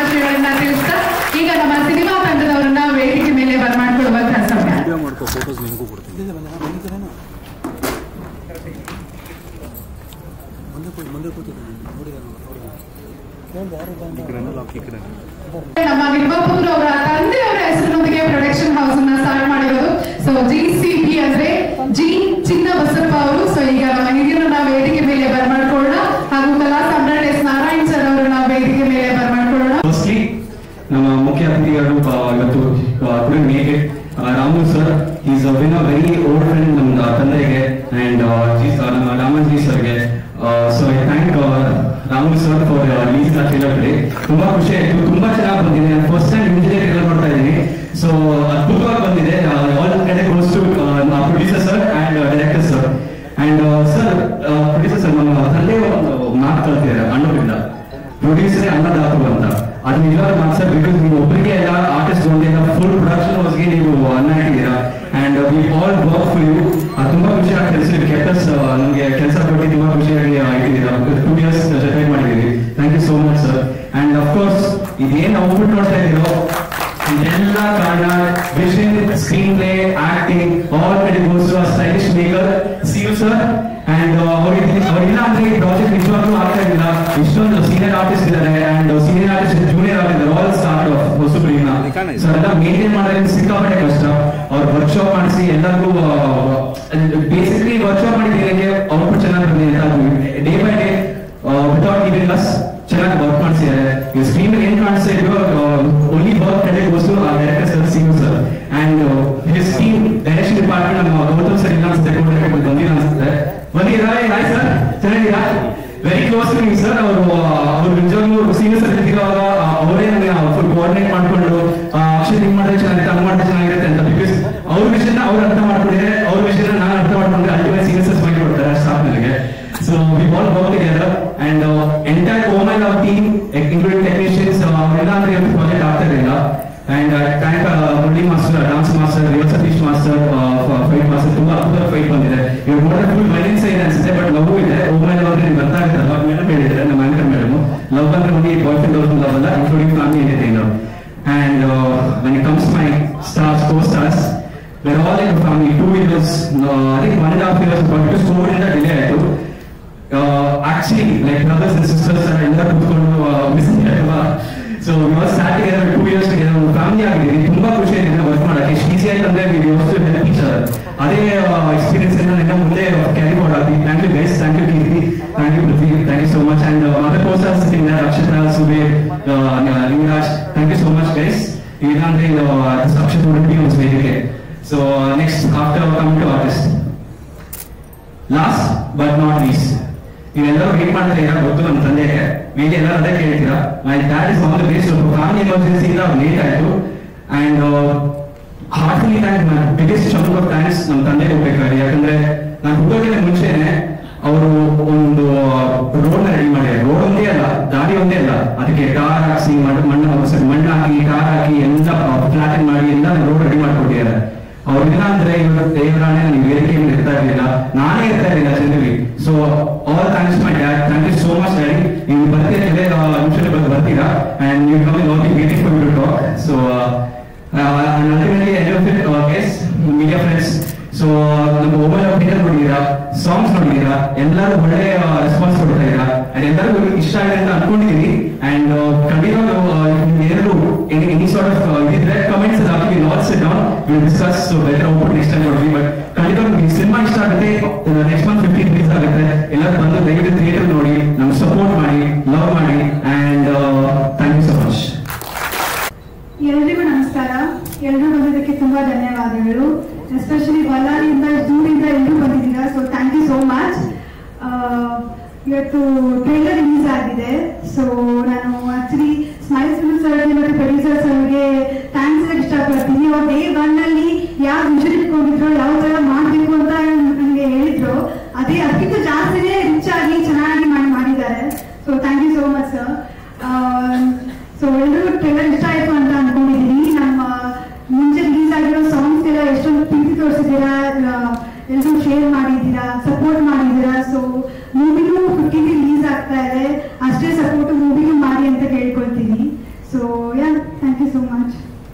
ಶುಭಾಶಯಗಳನ್ನ ತಿಳಿಸ್ತಾ ಈಗ ನಮ್ಮ ಸಿನಿಮಾ ತಂಡದವರನ್ನ ವೇದಿಕೆ ಮೇಲೆ ಬರ್ಮಾಡ್ಕೊಳ್ಳುವಂತಹ ಸಮಯ ವಿಡಿಯೋ ಮಾಡ್ಕೋ ಫೋಟೋಸ್ ನಿಮಗೂ ಕೊಡ್ತೀನಿ ಮುಂದೆ ಕೂತ್ ಮುಂದೆ ಕೂತಿದ್ದೀನಿ ನೋಡಿದ ಈ ಕಡೆನೂ ಲಾಕ್ ಈ ಕಡೆ ನಮ್ಮ ನಿಂಬಾಪುರ್ ಅವರ ತಂದೆಯವರ ಹೆಸರಿನೊಂದಿಗೆ ಪ್ರೊಡಕ್ಷನ್ ಹೌಸ್ ಅನ್ನ ಸ್ಟಾರ್ಟ್ ಮಾಡಿರೋದು ಸೊ ಜಿ ಸಿ ಪಿ ಅಂದ್ರೆ ಜಿ ಚಿನ್ನ ಬಸಪ್ಪ ಅವರು ಸೊ ಈಗ ನಮ್ಮ ಹಿರಿಯರನ್ನ ವೇದಿಕೆ ಮೇಲೆ ಬರ್ಮಾಡ್ಕೊಳ್ಳೋಣ ಹಾಗೂ ಕಲಾ ಸಾಮ್ರಾಟ್ ಎಸ್ ನಾರಾಯಣ್ ಸರ್ ಅವರನ್ನ ವೇದಿಕೆ ಮೇಲೆ ಬರ್ಮಾಡ್ಕೊಳ್ಳೋಣ ಫಸ್ಟ್ಲಿ ನಮ್ಮ ಮುಖ್ಯ ಅತಿಥಿಗಳು ಆ, ಇವತ್ತು ಕುಡಿ make it Ramu sir is been a very old friend ನಮ್ಮ ತಂದೆಗೆ ಅಂಡ್ ನಮ್ಮ ರಾಮನ್ಜಿ ಸರ್ಗೆ so I thank Ramu sir for ಲೀಸ್ ಟುಡೇ ತುಂಬಾ ಖುಷಿ ಆಯ್ತು ತುಂಬಾ ಚೆನ್ನಾಗಿ ಬಂದಿದೆ ಫಸ್ಟ್ ಟೈಮ್ ಇಂಜಿನಿಯರ್ ಟ್ರೇಲರ್ ನೋಡ್ತಾ ಇದ್ದೀನಿ ಸೊ ಅದ್ಭುತವಾಗಿ ಬಂದಿದೆ ಆಲ್ ಕಡೆ goes to producer sir and director sir and sir producer sir ನಮ್ಮ ತಂದೆ ಒಂದು ಮಾತು ಕಲ್ತಿದ್ದಾರೆ ಅಣ್ಣವರಿಂದ ಪ್ರೊಡ್ಯೂಸರ್ ಅನ್ನದಾತು ಅಂತ ಅದು ನಿಜವಾದ ಮಾತು ಬಿಕಾಸ್ ನೀವು ಒಬ್ಬರಿಗೆ ಎಲ್ಲ ಆರ್ಟಿಸ್ಟ್ ಒಂದಿಲ್ಲ ಫುಲ್ ಪ್ರೊಡಕ್ಷನ್ ಹೌಸ್ಗೆ ನೀವು ಅನ್ನ ಇಟ್ಟಿದ್ದೀರಾ and we all work for you ಅದು ತುಂಬಾ ಖುಷಿಯಾಗಿ ಕೆಲಸ ಕೆಟ್ಟಸ್ ನಮಗೆ ಕೆಲಸ ಕೊಟ್ಟು ತುಂಬಾ ಖುಷಿಯಾಗಿ ಇಟ್ಟಿದ್ದೀರಾ ಟೂ ಇಯರ್ಸ್ ಜೊತೆ ಮಾಡಿದ್ದೀವಿ thank you so much sir and of course ಇದೇನು ಔಟ್ಪುಟ್ ನೋಡ್ತಾ ಇದ್ದೀರೋ ಇದೆಲ್ಲ ಕಾರಣ vision screenplay acting all ಕಡೆ goes stylish maker see you sir and ಅವ್ರಿಗೆ ಅವ್ರಿಲ್ಲ ಅಂದ್ರೆ ಈ ಪ್ರಾಜೆಕ್ಟ್ ನಿಜವಾಗ್ಲೂ ಆಗ್ತಾ ಇಲ್ಲ ಇಷ್ಟೊಂದು ಸೀನಿಯರ್ ಆರ್ಟಿಸ್ಟ್ ಇದ್ದಾರೆ and senior artist junior artist all start of ಹೊಸಬ್ರಿನ ಸೊ ಅದೆಲ್ಲ ಮೇಂಟೈನ್ ಮಾಡೋದ್ರಿಂದ ಸಿಕ್ಕಾಪಟ್ಟೆ ಕಷ್ಟ ಅವ್ರು ವರ್ಕ್ಶಾಪ್ ಮಾಡಿಸಿ ಎಲ್ಲರಿಗೂ ಬೇಸಿಕಲಿ ವರ್ಕ್ಶಾಪ್ ಮಾಡಿದ್ದೀರಿಗೆ ಔಟ್ಪುಟ್ ಚೆನ್ನಾಗಿ ಬಂದಿದೆ ಅಂತ day by day without giving us ಚೆನ್ನಾಗಿ ವರ್ಕ್ ಮಾಡಿಸಿದ್ದಾರೆ ಈ ಸ್ಕ್ರೀನ್ ಏನ್ ಕಾಣಿಸ್ತಾ ಇದೆಯೋ ಓನ್ಲಿ ವರ್ಕ್ ಕಡೆ ಗೋಸ್ಟು ಆ director sir Singh sir and his team direction department ನಮ್ಮ ಗೌತಮ್ ಸರ್ ಇಲ್ಲ ಅನ್ಸುತ್ತೆ ಬಂದಿಲ್ಲ ಅನ್ಸುತ್ತೆ ಬಂದಿರಾ ಹಾಯ್ ಸರ್ ಚೆನ್ನಾಗಿದ್ದೀರಾ ವೆರಿ ಕ್ಲೋಸ್ ಟು ಸರ್ ಅವರು ಅವರು ನಿಜವಾಗ್ಲೂ ಸೀನಿಯರ್ ಸರ್ ಇದ್ದಿರುವಾಗ ಅವರೇ ನನಗೆ ಫುಲ್ ಕೋಆರ್ಡಿನೇಟ್ ಮಾಡ್ಕೊಂಡು ಅಕ್ಷಯ್ ಹಿಂಗ್ ಮಾಡಿದ್ರೆ ಚೆನ್ನಾಗಿರುತ್ತೆ ಹಂಗ್ ಮಾಡಿದ್ರೆ ಚೆನ್ನಾಗಿರುತ್ತೆ ಅಂತ ಬಿಕಾಸ್ ಅವ್ರ ವಿಷಯನ ಅವ್ರು ಅರ್ಥ ಮಾಡ್ಕೊಂಡಿದ್ರೆ ಅವ್ರ ವಿಷಯನ ನಾನು ಅರ್ಥ ಮಾಡ್ಕೊಂಡ್ರೆ ಅಲ್ಟಿಮೇಟ್ ಸೀನಿಯರ್ಸ್ ಮಾಡಿ ಕೊಡ್ತಾರೆ ಸ್ಟಾಫ್ ನನಗೆ so we all work together and entire ಓಮನ್ ಅವರ್ ಟೀಮ್ ಇನ್ಕ್ಲೂಡಿಂಗ್ ಟೆಕ್ನಿಷಿಯನ್ಸ್ ಅವರೆಲ್ಲ ಅಂದ್ರೆ ಪ್ರಾಜೆಕ್ಟ್ ಆಗ್ತಾ ಇರಲಿಲ್ಲ and thank Murali master dance master real Satish master fight master ತುಂಬಾ ಅದ್ಭುತ ಫೈಟ್ ಬಂದಿದೆ ಇವ್ರು ನೋಡಿದ್ರೆ ಫುಲ್ ವೈಲೆನ್ಸ್ ಇದೆ ಅನ್ಸುತ್ತೆ ಬಟ್ ಲವ್ ಇದೆ ಓಮನ್ ಅವ್ರಿಗೆ ಗೊತ್ತಾಗುತ್ತಲ್ಲ ಮೇಡಮ್ ಹೇಳಿದ್ರೆ ನಮ್ಮ ಆಂಕರ್ ಮೇಡಮ್ ಲವ್ ಅಂದ್ರೆ ನೋಡಿ ಬಾಯ್ ಫ್ರೆಂಡ್ ಅವ್ರ ಲವ್ ಅಲ್ಲ including family entertainer and when it comes to my stars co-stars we're all in the family two years uh, I think one and a half years but because COVID ಇಂದ delay ಆಯ್ತು actually like brothers and sisters ಎಲ್ಲ ಕೂತ್ಕೊಂಡು miss ಅಲ್ವಾ so ಇವಾಗ start together two years together ಒಂದು family ಆಗಿದೆ ತುಂಬಾ ಖುಷಿ ಆಗಿದೆ ವರ್ಕ್ ಮಾಡಕ್ಕೆ ಎಷ್ಟು ಈಸಿ ಆಯ್ತು ಅಂದ್ರೆ ನೀವು ಯೋಚಿಸಿ ಹೆಲ್ಪ್ ಈಚ್ ಅದೇ ಎಕ್ಸ್ಪೀರಿಯನ್ಸ್ ಅನ್ನ ಇನ್ನ ಮುಂದೆ ಕ್ಯಾರಿ ಮಾಡೋದು thank you guys thank you Keerthi thank you Prithvi thank you so much and other courses in Akshata Zubair Lingaraj thank you so much guys ಇಲ್ಲಾಂದ್ರೆ ಇದು ಅಕ್ಷತ್ ಉಡುಪಿ ಒಂದು ವೇದಿಕೆ so next after come to artist last but not least ನೀವೆಲ್ಲರೂ wait ಮಾಡ್ತಾ ಇದ್ದೀರಾ ಗೊತ್ತು ನಮ್ಮ ತಂದೆಗೆ ಮೇಲೆ ಎಲ್ಲರೂ ಅದೇ ಕೇಳ್ತೀರಾ my dad is on the base family emergency ಇಂದ ಲೇಟ್ ಆಯ್ತು and heartly thank biggest chunk of thanks ನಮ್ಮ ತಂದೆಗೆ ಹೋಗ್ಬೇಕಾದ್ರೆ ಯಾಕಂದ್ರೆ ನಾನು ಹುಡುಗಕ್ಕೆ ಮುಂಚೆನೆ ಅವರು ಒಂದು ರೋಡ್ ರೆಡಿ ಮಾಡಿದ್ದಾರೆ ರೋಡ್ ಒಂದೇ ಅಲ್ಲ ದಾರಿ ಒಂದೇ ಅಲ್ಲ ಅದಕ್ಕೆ ಟಾರ್ ಹಾಕ್ಸಿ ಮಣ್ಣು ಮಣ್ಣು sorry, ಮಣ್ಣು ಹಾಕಿ ಟಾರ್ ಹಾಕಿ ಎಲ್ಲ ಫ್ಲಾಟನ್ ಮಾಡಿ ಎಲ್ಲ ರೋಡ್ ರೆಡಿ ಮಾಡ್ಕೊಟ್ಟಿದ್ದಾರೆ ಅವ್ರಿಲ್ಲ ಅಂದ್ರೆ ಇವತ್ತು ದೇವರಾಣೆ ನನಗೆ ವೇದಿಕೆ ಮೇಲೆ ಇರ್ತಾ ಇರಲಿಲ್ಲ ನಾನೇ ಇರ್ತಾ ಇರಲಿಲ್ಲ ಜನರಿಗೆ so all thanks my dad thank you so much daddy ನೀವು ಬರ್ತೀರಾ ಕೆಲವೇ ನಿಮಿಷದಲ್ಲಿ ಬಂದು ಬರ್ತೀರಾ ಅಂಡ್ ನೀವು coming long waiting for to talk so ultimately end guess media friends so ನಮ್ಮ ಮೊಬೈಲ್ ಥಿಯೇಟರ್ ನೋಡಿದೀರಾ ಸಾಂಗ್ಸ್ ನೋಡಿದೀರಾ ಎಲ್ಲರೂ ಒಳ್ಳೆ ರೆಸ್ಪಾನ್ಸ್ ಕೊಡ್ತಾ ಇದ್ದೀರಾ ಅಂಡ್ ಎಲ್ಲರಿಗೂ ಇಷ್ಟ ಆಗಿದೆ ಅಂತ ಅನ್ಕೊಂಡಿದೀನಿ ಅಂಡ್ ಖಂಡಿತ ಏನಾದ್ರು ಎನಿ ಸಾರ್ಟ್ ಆಫ್ ಇದ್ರೆ ಕಮೆಂಟ್ಸ್ ಹಾಕಿ lots down will discuss so better output next time ನೋಡ್ರಿ ಬಟ್ ಖಂಡಿತ ನಿಮ್ಗೆ ಸಿನಿಮಾ ಇಷ್ಟ ಆಗುತ್ತೆ ನೆಕ್ಸ್ಟ್ ಮಂತ್ ಫಿಫ್ಟೀನ್ ರಿಲೀಸ್ ಆಗುತ್ತೆ ಎಲ್ಲರೂ ಬಂದು ದಯವಿಟ್ಟು ಥಿಯೇಟರ್ ನೋಡಿ ನಮ್ಗೆ ಸಪೋರ್ಟ್ ಮಾಡಿ ಲವ್ ಮಾಡಿ and thank you so much ಎಲ್ರಿಗೂ ನಮಸ್ಕಾರ ಎಲ್ಲರೂ ಬಂದಿದ್ದಕ್ಕೆ ತುಂಬಾ ಧನ್ಯವಾದಗಳು ಎಸ್ಪೆಷಲಿ ಬಳ್ಳಾರಿಯಿಂದ ದೂರಿಂದ ಎಲ್ಲರೂ ಬಂದಿದ್ದೀರಾ so thank you so much ಇವತ್ತು ಟ್ರೈಲರ್ ರಿಲೀಸ್ ಆಗಿದೆ ಸೊ ನಾನು ಆಕ್ಚುಲಿ ಸ್ಮೈಲ್ ಫಿಲ್ಮ್ ಸರ್ಗೆ ಮತ್ತು ಪ್ರೊಡ್ಯೂಸರ್ ಸರ್ಗೆ ಥ್ಯಾಂಕ್ಸ್ ಹೇಳಕ್ ಇಷ್ಟಪಡ್ತೀನಿ ಅವ್ರು ಡೇ ಒನ್ ಅಲ್ಲಿ ಯಾವ ವಿಷನ್ ಇಟ್ಕೊಂಡಿದ್ರು ಯಾವ ತರ ಮಾಡಬೇಕು ಅಂತ ನನಗೆ ಹೇಳಿದ್ರು ಅದೇ ಅದಕ್ಕಿಂತ ಜಾಸ್ತಿನೇ ರಿಚ್ ಆಗಿ ಚೆನ್ನಾಗಿ ಮಾಡಿ ಮಾಡಿದ್ದಾರೆ so thank you so much sir so ಎಲ್ಲರಿಗೂ ಟ್ರೈಲರ್ ಇಷ್ಟ ಆಯ್ತು ಅಂತ ಅನ್ಕೊಂಡಿದೀನಿ ನಮ್ಮ ಮುಂಚೆ ರಿಲೀಸ್ ಆಗಿರೋ ಸಾಂಗ್ಸ್ ಎಲ್ಲ ಎಷ್ಟೊಂದು ಪ್ರೀತಿ ತೋರಿಸಿದ್ದೀರಾ ಎಲ್ಲರೂ ಶೇರ್ ಮಾಡಿದ್ದೀರಾ ಸಪೋರ್ಟ್ ಮಾಡಿದ್ದೀರಾ ಸೊ ಮೂವಿನೂ ಫಿಫ್ಟೀನ್ ರಿಲೀಸ್ ಆಗ್ತಾ ಇದೆ ಅಷ್ಟೇ ಸಪೋರ್ಟ್ ಮೂವಿನೂ ಮಾಡಿ ಅಂತ ಕೇಳ್ಕೊಳ್ತೀನಿ so yeah thank you so much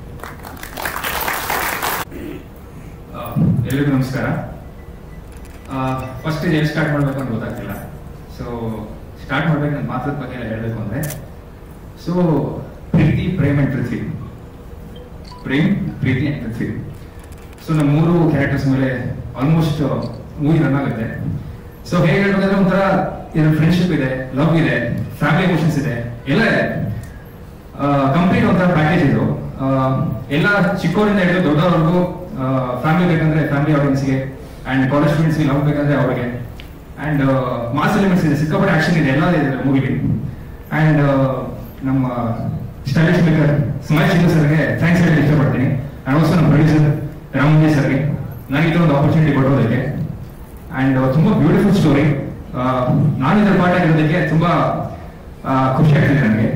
ಆ, ಎಲ್ರಿಗೂ ನಮಸ್ಕಾರ ಫಸ್ಟ್ ಇದು ಎಲ್ಲಿ ಸ್ಟಾರ್ಟ್ ಮಾಡಬೇಕು ಅಂತ ಗೊತ್ತಾಗ್ತಿಲ್ಲ ಸೊ ಸ್ಟಾರ್ಟ್ ಮಾಡ್ಬೇಕು ನನ್ನ ಮಾತದ ಬಗ್ಗೆ ಎಲ್ಲ ಹೇಳಬೇಕು ಅಂದ್ರೆ so Preethi Prem and Prithvi Prem Preethi and Prithvi so ನಮ್ಮ ಮೂರು ಕ್ಯಾರೆಕ್ಟರ್ಸ್ ಮೇಲೆ ಆಲ್ಮೋಸ್ಟ್ ಮೂವಿ ರನ್ ಆಗುತ್ತೆ ಸೊ ಹೇಗೆ ಹೇಳ್ಬೇಕಂದ್ರೆ ಒಂಥರ ಇದ್ರಲ್ಲಿ ಫ್ರೆಂಡ್ಶಿಪ್ ಇದೆ ಲವ್ ಇದೆ ಫ್ಯಾಮಿಲಿ ಎಮೋಷನ್ಸ್ ಇದೆ ಎಲ್ಲ ಇದೆ ಕಂಪ್ಲೀಟ್ ಒಂಥರ ಪ್ಯಾಕೇಜ್ ಇದು ಆ, ಎಲ್ಲ ಚಿಕ್ಕವರಿಂದ ಹಿಡಿದು ದೊಡ್ಡವರೆಗೂ ಫ್ಯಾಮಿಲಿ ಬೇಕಂದ್ರೆ ಫ್ಯಾಮಿಲಿ ಆಡಿಯನ್ಸ್ಗೆ ಅಂಡ್ ಕಾಲೇಜ್ ಸ್ಟೂಡೆಂಟ್ಸ್ಗೆ ಲವ್ ಬೇಕಂದ್ರೆ ಅವ್ರಿಗೆ ಅಂಡ್ ಮಾಸ್ ಎಲಿಮೆಂಟ್ಸ್ ಇದೆ ಸಿಕ್ಕಾಪಟ್ಟೆ ಆಕ್ಷನ್ ಇದೆ ಎಲ್ಲ ಇದೆ ಮೂವಿಲಿ ಅಂಡ್ ನಮ್ಮ ಸ್ಟೈಲಿಶ್ ಮೇಕರ್ ಸ್ಮೈಲ್ ಶಿಂದು ಸರ್ಗೆ ಥ್ಯಾಂಕ್ಸ್ ಹೇಳಿ ಇಷ್ಟಪಡ್ತೀನಿ ಅಂಡ್ ಆಲ್ಸೋ ನಮ್ಮ ಪ್ರೊಡ್ಯೂಸರ್ ರಾಮಂಜಯ್ ಸರ್ಗೆ ನನಗೆ ಇದೊಂದು ಆಪರ್ಚುನಿಟಿ ಕೊಡೋದಕ್ಕೆ ಅಂಡ್ ತುಂಬಾ ಬ್ಯೂಟಿಫುಲ್ ಸ್ಟೋರಿ ನಾನು ಇದರ ಪಾಠ ಆಗಿರೋದಕ್ಕೆ ತುಂಬಾ ಆ, ಖುಷಿ ಆಗ್ತಿದೆ ನನಗೆ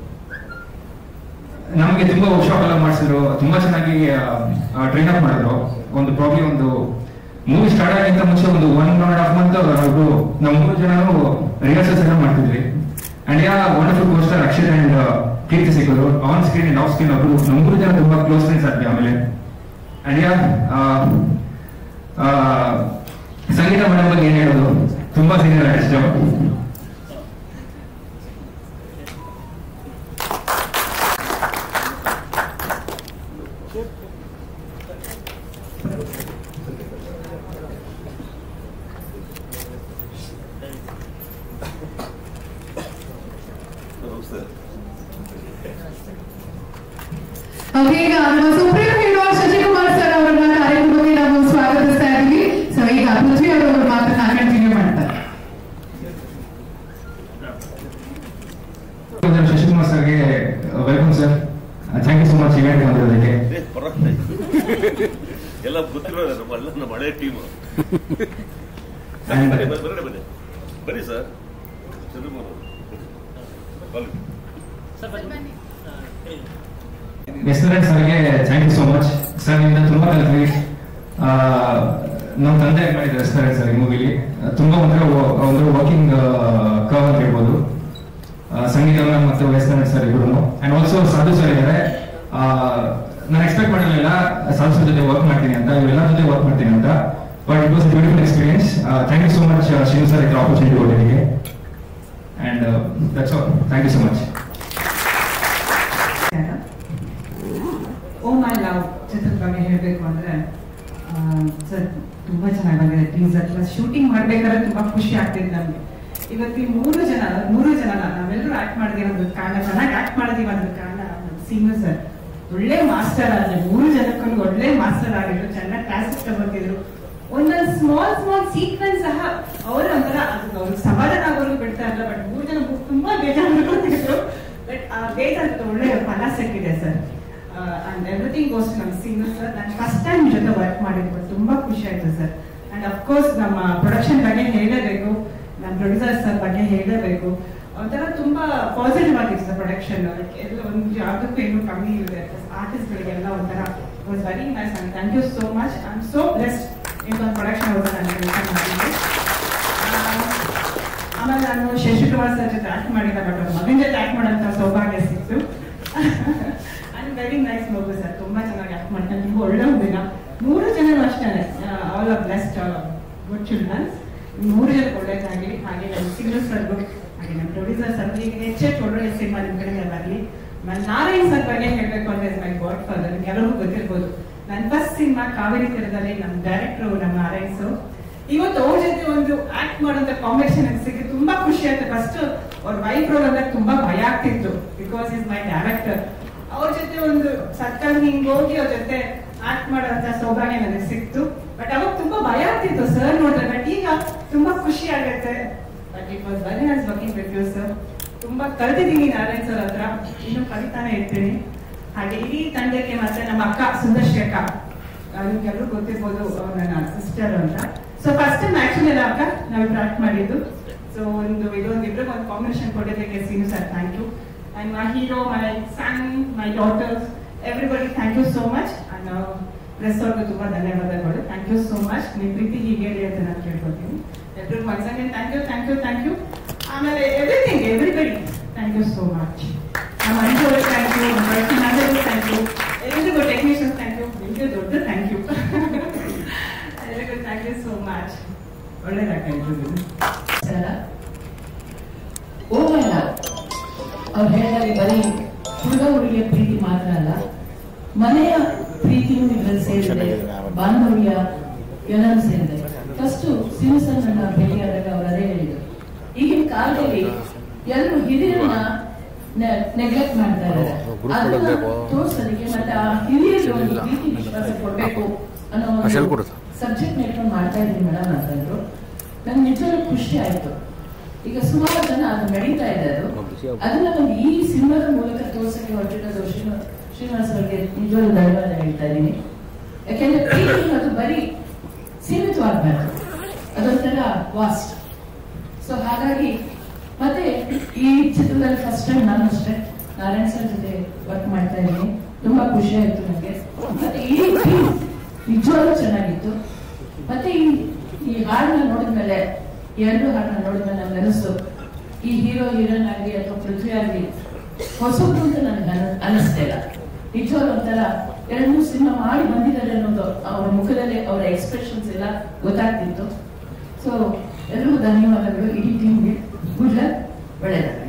ನಮಗೆ ತುಂಬಾ ವರ್ಕ್ಶಾಪ್ ಎಲ್ಲ ಮಾಡಿಸಿದ್ರು ತುಂಬಾ ಚೆನ್ನಾಗಿ ಟ್ರೈನ್ ಅಪ್ ಮಾಡಿದ್ರು ಒಂದು ಪ್ರಾಬ್ಲಿ ಒಂದು ಮೂವಿ ಸ್ಟಾರ್ಟ್ ಆಗಿಂತ ಮುಂಚೆ ಒಂದು ಒನ್ ಅಂಡ್ ಹಾಫ್ ಮಂತ್ ನಾವು ನಾವು ಮೂರು ಜನನು ರಿಹರ್ಸಲ್ಸ್ ಎಲ್ಲ ಮಾಡ್ತಿದ್ವಿ and yeah wonderful poster Akshay and Keerthi ಸಿಕ್ಕರು on screen and off screen ಅವರು ನಮ್ಮ ಮೂರು ಜನ ತುಂಬಾ ಕ್ಲೋಸ್ ಫ್ರೆಂಡ್ಸ್ ಆದ್ವಿ ಆಮೇಲೆ ಅಂಡ್ ಯಾ ಸಂಗೀತ ಮೇಡಮ್ ಬಗ್ಗೆ ಏನ್ ಹೇಳೋದು ತುಂಬಾ ಸೀನಿಯರ್ ಆರ್ಟಿಸ್ಟ್ ಓಕೆ ಈಗ ನಮ್ಮ ಸುಪ್ರೀಂ ಹೀರೋ ಶಶಿಕುಮಾರ್ ಸರ್ ಅವರನ್ನ ಕಾರ್ಯಕ್ರಮಕ್ಕೆ ನಾವು ಸ್ವಾಗತಿಸ್ತಾ ಇದ್ದೀವಿ ಸೊ ಈಗ ಪೃಥ್ವಿ ಅವರು ಮಾತನ್ನ ಕಂಟಿನ್ಯೂ ಮಾಡ್ತಾರೆ ಶಶಿಕುಮಾರ್ ಸರ್ಗೆ welcome sir thank you so much event ಬಂದಿರೋದಕ್ಕೆ ಏ, ಪರವಾಗಿಲ್ಲ. ಎಲ್ಲ ಗೊತ್ತಿರೋದು ನಮ್ಮ ಎಲ್ಲ ನಮ್ಮ ಹಳೆ ಟೀಮ್ And- ಬನ್ನಿ ಬನ್ನಿ ಬನ್ನಿ ಬನ್ನಿ ಬನ್ನಿ ಸರ್ ಚಂದ್ರಮೋಹನ್ ಅವರು. ಬನ್ನಿ. ಎಸ್ಟೂಡೆಂಟ್ ಸರ್ಗೆ thank you so much sir ನಿಮ್ಮಿಂದ ತುಂಬಾ ಕಲಿತ್ವಿ ಆ, ನಮ್ಮ ತಂದೆ ಮಾಡಿದ್ರು ರೆಸ್ಟೋರೆಂಟ್ ಸರ್ ಈ ಮೂವಿಲಿ ತುಂಬಾ ಅಂದ್ರೆ ಒ- ಒಂದು ವರ್ಕಿಂಗ್ ಕವ್ ಅಂತ ಹೇಳ್ಬೋದು ಆ, ಸಂಗೀತ ಮ್ಯಾಮ್ ಮತ್ತು ವೆಸ್ಟರ್ನ್ ಸರ್ ಇಬ್ರು ಅಂಡ್ ಆಲ್ಸೋ ಸಾಧು ಸರ್ ಇದ್ದಾರೆ ನಾನು ಎಕ್ಸ್ಪೆಕ್ಟ್ ಮಾಡಿರಲಿಲ್ಲ ಸಾಧು ಸರ್ ಜೊತೆ ವರ್ಕ್ ಮಾಡ್ತೀನಿ ಅಂತ ಇವರೆಲ್ಲ ಜೊತೆ ವರ್ಕ್ ಮಾಡ್ತೀನಿ ಅಂತ but it was beautiful experience thank you so much Shiva sir ಇದ್ರ ಆಪರ್ಚುನಿಟಿ ಕೊಟ್ಟಿದ್ದಕ್ಕೆ and that's all thank you so much oh my love ಚಿತ್ರದ ಬಗ್ಗೆ ಹೇಳಬೇಕು ಅಂದ್ರೆ ಸರ್ ತುಂಬಾ ಚೆನ್ನಾಗಿ ಬಂದಿದೆ ಟೀಸರ್ ಪ್ಲಸ್ ಶೂಟಿಂಗ್ ಮಾಡ್ಬೇಕಾದ್ರೆ ತುಂಬಾ ಖುಷಿ ಆಗ್ತಿದೆ ನಮ್ಗೆ ಇವತ್ತು ಈ ಮೂರು ಜನ ಮೂರು ಜನ ನಾವೆಲ್ಲರೂ ಆಕ್ಟ್ ಮಾಡಿದೀವಿ ಅನ್ನೋದು ಕಾರಣ ಚೆನ್ನಾಗಿ ಆಕ್ಟ್ ಮಾಡಿದೀವಿ ಅನ್ನೋದು ಕಾರಣ ಸೀಮು ಸರ್ ಒಳ್ಳೆ ಮಾಸ್ಟರ್ ಆದ್ರೆ ಮೂರು ಜನಕ್ಕೂ ಒಳ್ಳೆ ಮಾಸ್ಟರ್ ಆಗಿದ್ರು ಚೆನ್ನಾಗಿ ಕ್ಲಾಸಸ್ ತಗೊಂಡಿದ್ರು ಒಂದೊಂದು ಸ್ಮಾಲ್ ಸ್ಮಾಲ್ ಸೀಕ್ವೆನ್ಸ್ ಸಹ ಅವರು ಒಂಥರ ಅದು ಅವ್ರಿಗೆ ಸಮಾಧಾನ ಆಗೋರು ಬಿಡ್ತಾ ಇಲ್ಲ ಬಟ್ ಮೂರು ಜನ ತುಂಬಾ ಬೇಜಾರು ಮಾಡ್ಕೊತಿದ್ರು ಬಟ್ ಆ ಬೇಜಾರು ಒಳ್ಳೆ ಫಲ ಸಿಕ್ಕಿದೆ ಸರ್ ಅಂಡ್ ಎವ್ರಿಥಿಂಗ್ ಗೋಸ್ ನಮ್ಮ ಸೀನಿಯರ್ ಸರ್ ನಾನು ಫಸ್ಟ್ ಟೈಮ್ ಜೊತೆ ವರ್ಕ್ ಮಾಡಿದ್ದು ತುಂಬಾ ಖುಷಿ ಆಯ್ತು ಸರ್ ಅಂಡ್ ಅಫ್ಕೋರ್ಸ್ ನಮ್ಮ ಪ್ರೊಡಕ್ಷನ್ ಬಗ್ಗೆ ಹೇಳಲೇಬೇಕು ನಮ್ಮ ಪ್ರೊಡ್ಯೂಸರ್ ಸರ್ ಬಗ್ಗೆ ಹೇಳಲೇಬೇಕು ಒಂಥರ ತುಂಬಾ ಪಾಸಿಟಿವ್ ಆಗಿತ್ತು ಸರ್ ಪ್ರೊಡಕ್ಷನ್ ಎಲ್ಲ ಒಂದು ಯಾವುದಕ್ಕೂ ಏನು ಕಮ್ಮಿ ಇದೆ ಆರ್ಟಿಸ್ಟ್ಗಳಿಗೆಲ್ಲ ಒಂಥರ was very nice and thank you so much I am so blessed in ಒಂದು ಪ್ರೊಡಕ್ಷನ್ ಅವರು ನಾನು ಕೆಲಸ ಮಾಡಿದ್ದೀನಿ ಆಮೇಲೆ ನಾನು ಶಶಿಕುಮಾರ್ ಸರ್ ಜೊತೆ ಆಕ್ಟ್ ಮಾಡಿಲ್ಲ ಬಟ್ ಅವ್ರ ಮಗನ ಜೊತೆ ಆಕ್ಟ್ ಮಾಡೋಂಥ ಸೌಭಾಗ್ಯ ಸಿಕ್ತು ಅಂಡ್ ವೆರಿ ನೈಸ್ ಮಗು ಸರ್ ತುಂಬಾ ಚೆನ್ನಾಗಿ ಆಕ್ಟ್ ಮಾಡ್ತಾರೆ ತುಂಬಾ ಒಳ್ಳೆ ಹುಡುಗ ಮೂರು ಜನರು ಅಷ್ಟೇ all are blessed good childrens ಮೂರು ಜನ ಒಳ್ಳೇದಾಗಲಿ ಹಾಗೆ ನಮ್ಮ ಸಿಂಗರ್ ಸರ್ಗೂ ಹಾಗೆ ನಮ್ಮ ಪ್ರೊಡ್ಯೂಸರ್ ಸರ್ ಈಗ ಹೆಚ್ಚೆಚ್ಚು ಒಳ್ಳೊಳ್ಳೆ ಸಿನಿಮಾ ನಿಮ್ಮ ಕಡೆಗೆ ಬರಲಿ ನಾನು ನಾರಾಯಣ್ ಸರ್ ಬಗ್ಗೆ ಹೇಳಬೇಕು ಅಂದ್ರೆ ಮೈ ಗಾಡ್ ಫಾದರ್ ಕೆಲವರು ಗೊತ್ತಿರ್ಬೋದು ನನ್ನ ಫಸ್ಟ್ ಸಿನಿಮಾ ಕಾವೇರಿ ತೀರದಲ್ಲಿ ನಮ್ಮ ಡೈರೆಕ್ಟರ್ ನಮ್ಮ ನಾರಾಯಣ್ ಸರ್ ಇವತ್ತು ಅವ್ರ ಜೊತೆ ಒಂದು ಆಕ್ಟ್ ಮಾಡೋಂಥ ಕಾಂಬಿನೇಷನ್ ಸಿಕ್ಕಿ ತುಂಬಾ ಖುಷಿ ಆಯ್ತು ಫಸ್ಟ್ ಅವ್ರ ವೈಫ್ ರೋಲ್ ಅಂದ್ರೆ ತುಂಬಾ ಭಯ ಆಗ್ತಿತ್ತು ಬಿಕಾಸ್ ಇಸ್ ಮೈ ಡೈರೆಕ್ಟರ್ ಅವ್ರ ಜೊತೆ ಒಂದು ಸರ್ಕಲ್ ಹಿಂಗ್ ಹೋಗಿ ಅವ್ರ ಜೊತೆ ಆಕ್ಟ್ ಮಾಡೋಂಥ ಸೌಭಾಗ್ಯ ನನಗೆ ಸಿಕ್ತು ಬಟ್ ಅವಾಗ ತುಂಬಾ ಭಯ ಆಗ್ತಿತ್ತು ಸರ್ ನೋಡಿದ್ರೆ ಬಟ್ ಈಗ ತುಂಬಾ ಖುಷಿ ಆಗುತ್ತೆ but it was very nice working with you sir ತುಂಬಾ ಕಲ್ತಿದ್ದೀನಿ ನಾರಾಯಣ್ ಸರ್ ಹತ್ರ ಇನ್ನು ಕಲಿತಾನೆ ಇರ್ತೀನಿ ಹಾಗೆ ಇಡೀ ತಂಡಕ್ಕೆ ಮತ್ತೆ ನಮ್ಮ ಅಕ್ಕ ಸುಂದರ್ಶಿ ಅಕ್ಕ ನಿಮ್ಗೆಲ್ಲರೂ ಗೊತ್ತಿರ್ಬೋದು ಅವ್ರು ನನ್ನ ಸಿಸ್ಟರ್ ಅಂತ ಸೊ ಫಸ್ಟ್ ಟೈಮ್ ಆಕ್ಚುಲಿ ಅಕ್ಕ ನಾವು ಆಕ್ಟ್ ಮಾಡಿದ್ದು ಸೊ ಒಂದು ಇದೊಂದು ಇಬ್ಬರಿಗೆ ಒಂದು ಕಾಂಬಿನೇಷನ್ ಕೊಟ್ಟಿದ್ದಕ್ಕೆ Seenu sir thank you and my hero my son my daughters everybody thank you so much and press ಅವ್ರಿಗೂ ತುಂಬಾ ಧನ್ಯವಾದಗಳು ಥ್ಯಾಂಕ್ ಯು ಸೋ ಮಚ್ ನಿಮ್ಮ ಪ್ರೀತಿ ಹೀಗೆ ಇರಲಿ ಅಂತ ನಾನು ಕೇಳ್ಕೊತೀನಿ ಎಲ್ರಿಗೂ ಮನ್ಸಂಗೆ thank you thank you thank you ಆಮೇಲೆ everything everybody thank you so much ನಮ್ಮ ಅಂಜು ಥ್ಯಾಂಕ್ ಯು ಮ್ಯಾಚ್ ಒಳ್ಳೇದಾಗ್ತಾ ಇದ್ರು ಸರ ಓಮಲ್ಲ ಅವ್ರು ಹೇಳಿದಾಗೆ ಬರೀ ಹುಡುಗ ಹುಡುಗಿಯ ಪ್ರೀತಿ ಮಾತ್ರ ಅಲ್ಲ ಮನೆಯ ಪ್ರೀತಿಯೂ ಇದ್ರಲ್ಲಿ ಸೇರಿದೆ ಬಾಂಧವ್ಯ ಎಲ್ಲರೂ ಸೇರಿದೆ ಫಸ್ಟ್ ಸಿಂಹಸನ್ ನನ್ನ ಭೇಟಿಯಾದಾಗ ಅವ್ರು ಅದೇ ಹೇಳಿದ್ರು ಈಗಿನ ಕಾಲದಲ್ಲಿ ಎಲ್ಲರೂ ಹಿರಿಯರನ್ನ ನೆಗ್ಲೆಕ್ಟ್ ಮಾಡ್ತಾ ಇದ್ದಾರೆ ಅದನ್ನ ತೋರ್ಸೋದಕ್ಕೆ ಮತ್ತೆ ಆ ಹಿರಿಯರಿಗೆ ಒಂದು ಪ್ರೀತಿ ವಿಶ್ವಾಸ ಕೊಡ್ಬೇಕು ಅನ್ನೋ ಒಂದು ಸಬ್ಜೆಕ್ಟ್ ಇಟ್ಕೊಂಡು ಮಾಡ್ತಾ ಇದ್ದೀನಿ ಮೇಡಮ್ ಅಂತಂದ್ರು ನಂಗೆ ನಿಜವಾಗ್ಲೂ ಖುಷಿ ಆಯ್ತು ಈಗ ಸುಮಾರು ಜನ ಅದು ನಡೀತಾ ಇದೆ ಅದು ಅದನ್ನ ಒಂದು ಈ ಸಿನಿಮಾದ ಮೂಲಕ ತೋರ್ಸಕ್ಕೆ ಹೊರಟಿರೋದು ಶ್ರೀನಿವಾಸ ಶ್ರೀನಿವಾಸ್ ಅವರಿಗೆ ನಿಜವಾಗ್ಲೂ ಧನ್ಯವಾದ ಹೇಳ್ತಾ ಇದ್ದೀನಿ ಯಾಕೆಂದ್ರೆ ಪ್ರೀತಿ ಅದು ಬರೀ ಸೀಮಿತವಾಗಬಾರ್ದು ಅದೊಂಥರ ವಾಸ್ಟ್ ಸೊ ಹಾಗಾಗಿ ಮತ್ತೆ ಈ ಚಿತ್ರದಲ್ಲಿ ಫಸ್ಟ್ ಟೈಮ್ ನಾನು ಅಷ್ಟೇ ನಾರಾಯಣ್ ಸರ್ ಜೊತೆ ವರ್ಕ್ ಮಾಡ್ತಾ ಇದ್ದೀನಿ ತುಂಬಾ ಖುಷಿ ಆಯ್ತು ನನಗೆ ಮತ್ತೆ ಇಡೀ ಟೀಮ್ ನಿಜವಾಗ್ಲೂ ಚೆನ್ನಾಗಿತ್ತು ಮತ್ತೆ ಈ ಈ ಹಾಡನ್ನ ನೋಡಿದ್ಮೇಲೆ ಎರಡು ಹಾಡನ್ನ ನೋಡಿದ್ಮೇಲೆ ನನ್ಗೆ ಅನಿಸ್ತು ಈ ಹೀರೋ ಹೀರೋಯಿನ್ ಆಗಲಿ ಅಥವಾ ಪೃಥ್ವಿ ಆಗಲಿ ಹೊಸಬ್ರು ಅಂತ ನನಗೆ ಅನ- ಅನಿಸ್ತಾ ಇಲ್ಲ ನಿಜವಾಗ್ಲೂ ಒಂಥರ ಎರಡು ಮೂರು ಸಿನಿಮಾ ಮಾಡಿ ಬಂದಿದ್ದಾರೆ ಅನ್ನೋದು ಅವರ ಮುಖದಲ್ಲಿ ಅವರ ಎಕ್ಸ್ಪ್ರೆಷನ್ಸ್ ಎಲ್ಲ ಗೊತ್ತಾಗ್ತಿತ್ತು ಸೊ ಎಲ್ರಿಗೂ ಧನ್ಯವಾದಗಳು ಇಡೀ ಟೀಮ್ಗೆ ಗುಡ್ ಲಕ್ ಒಳ್ಳೆಯದಾಗಲಿ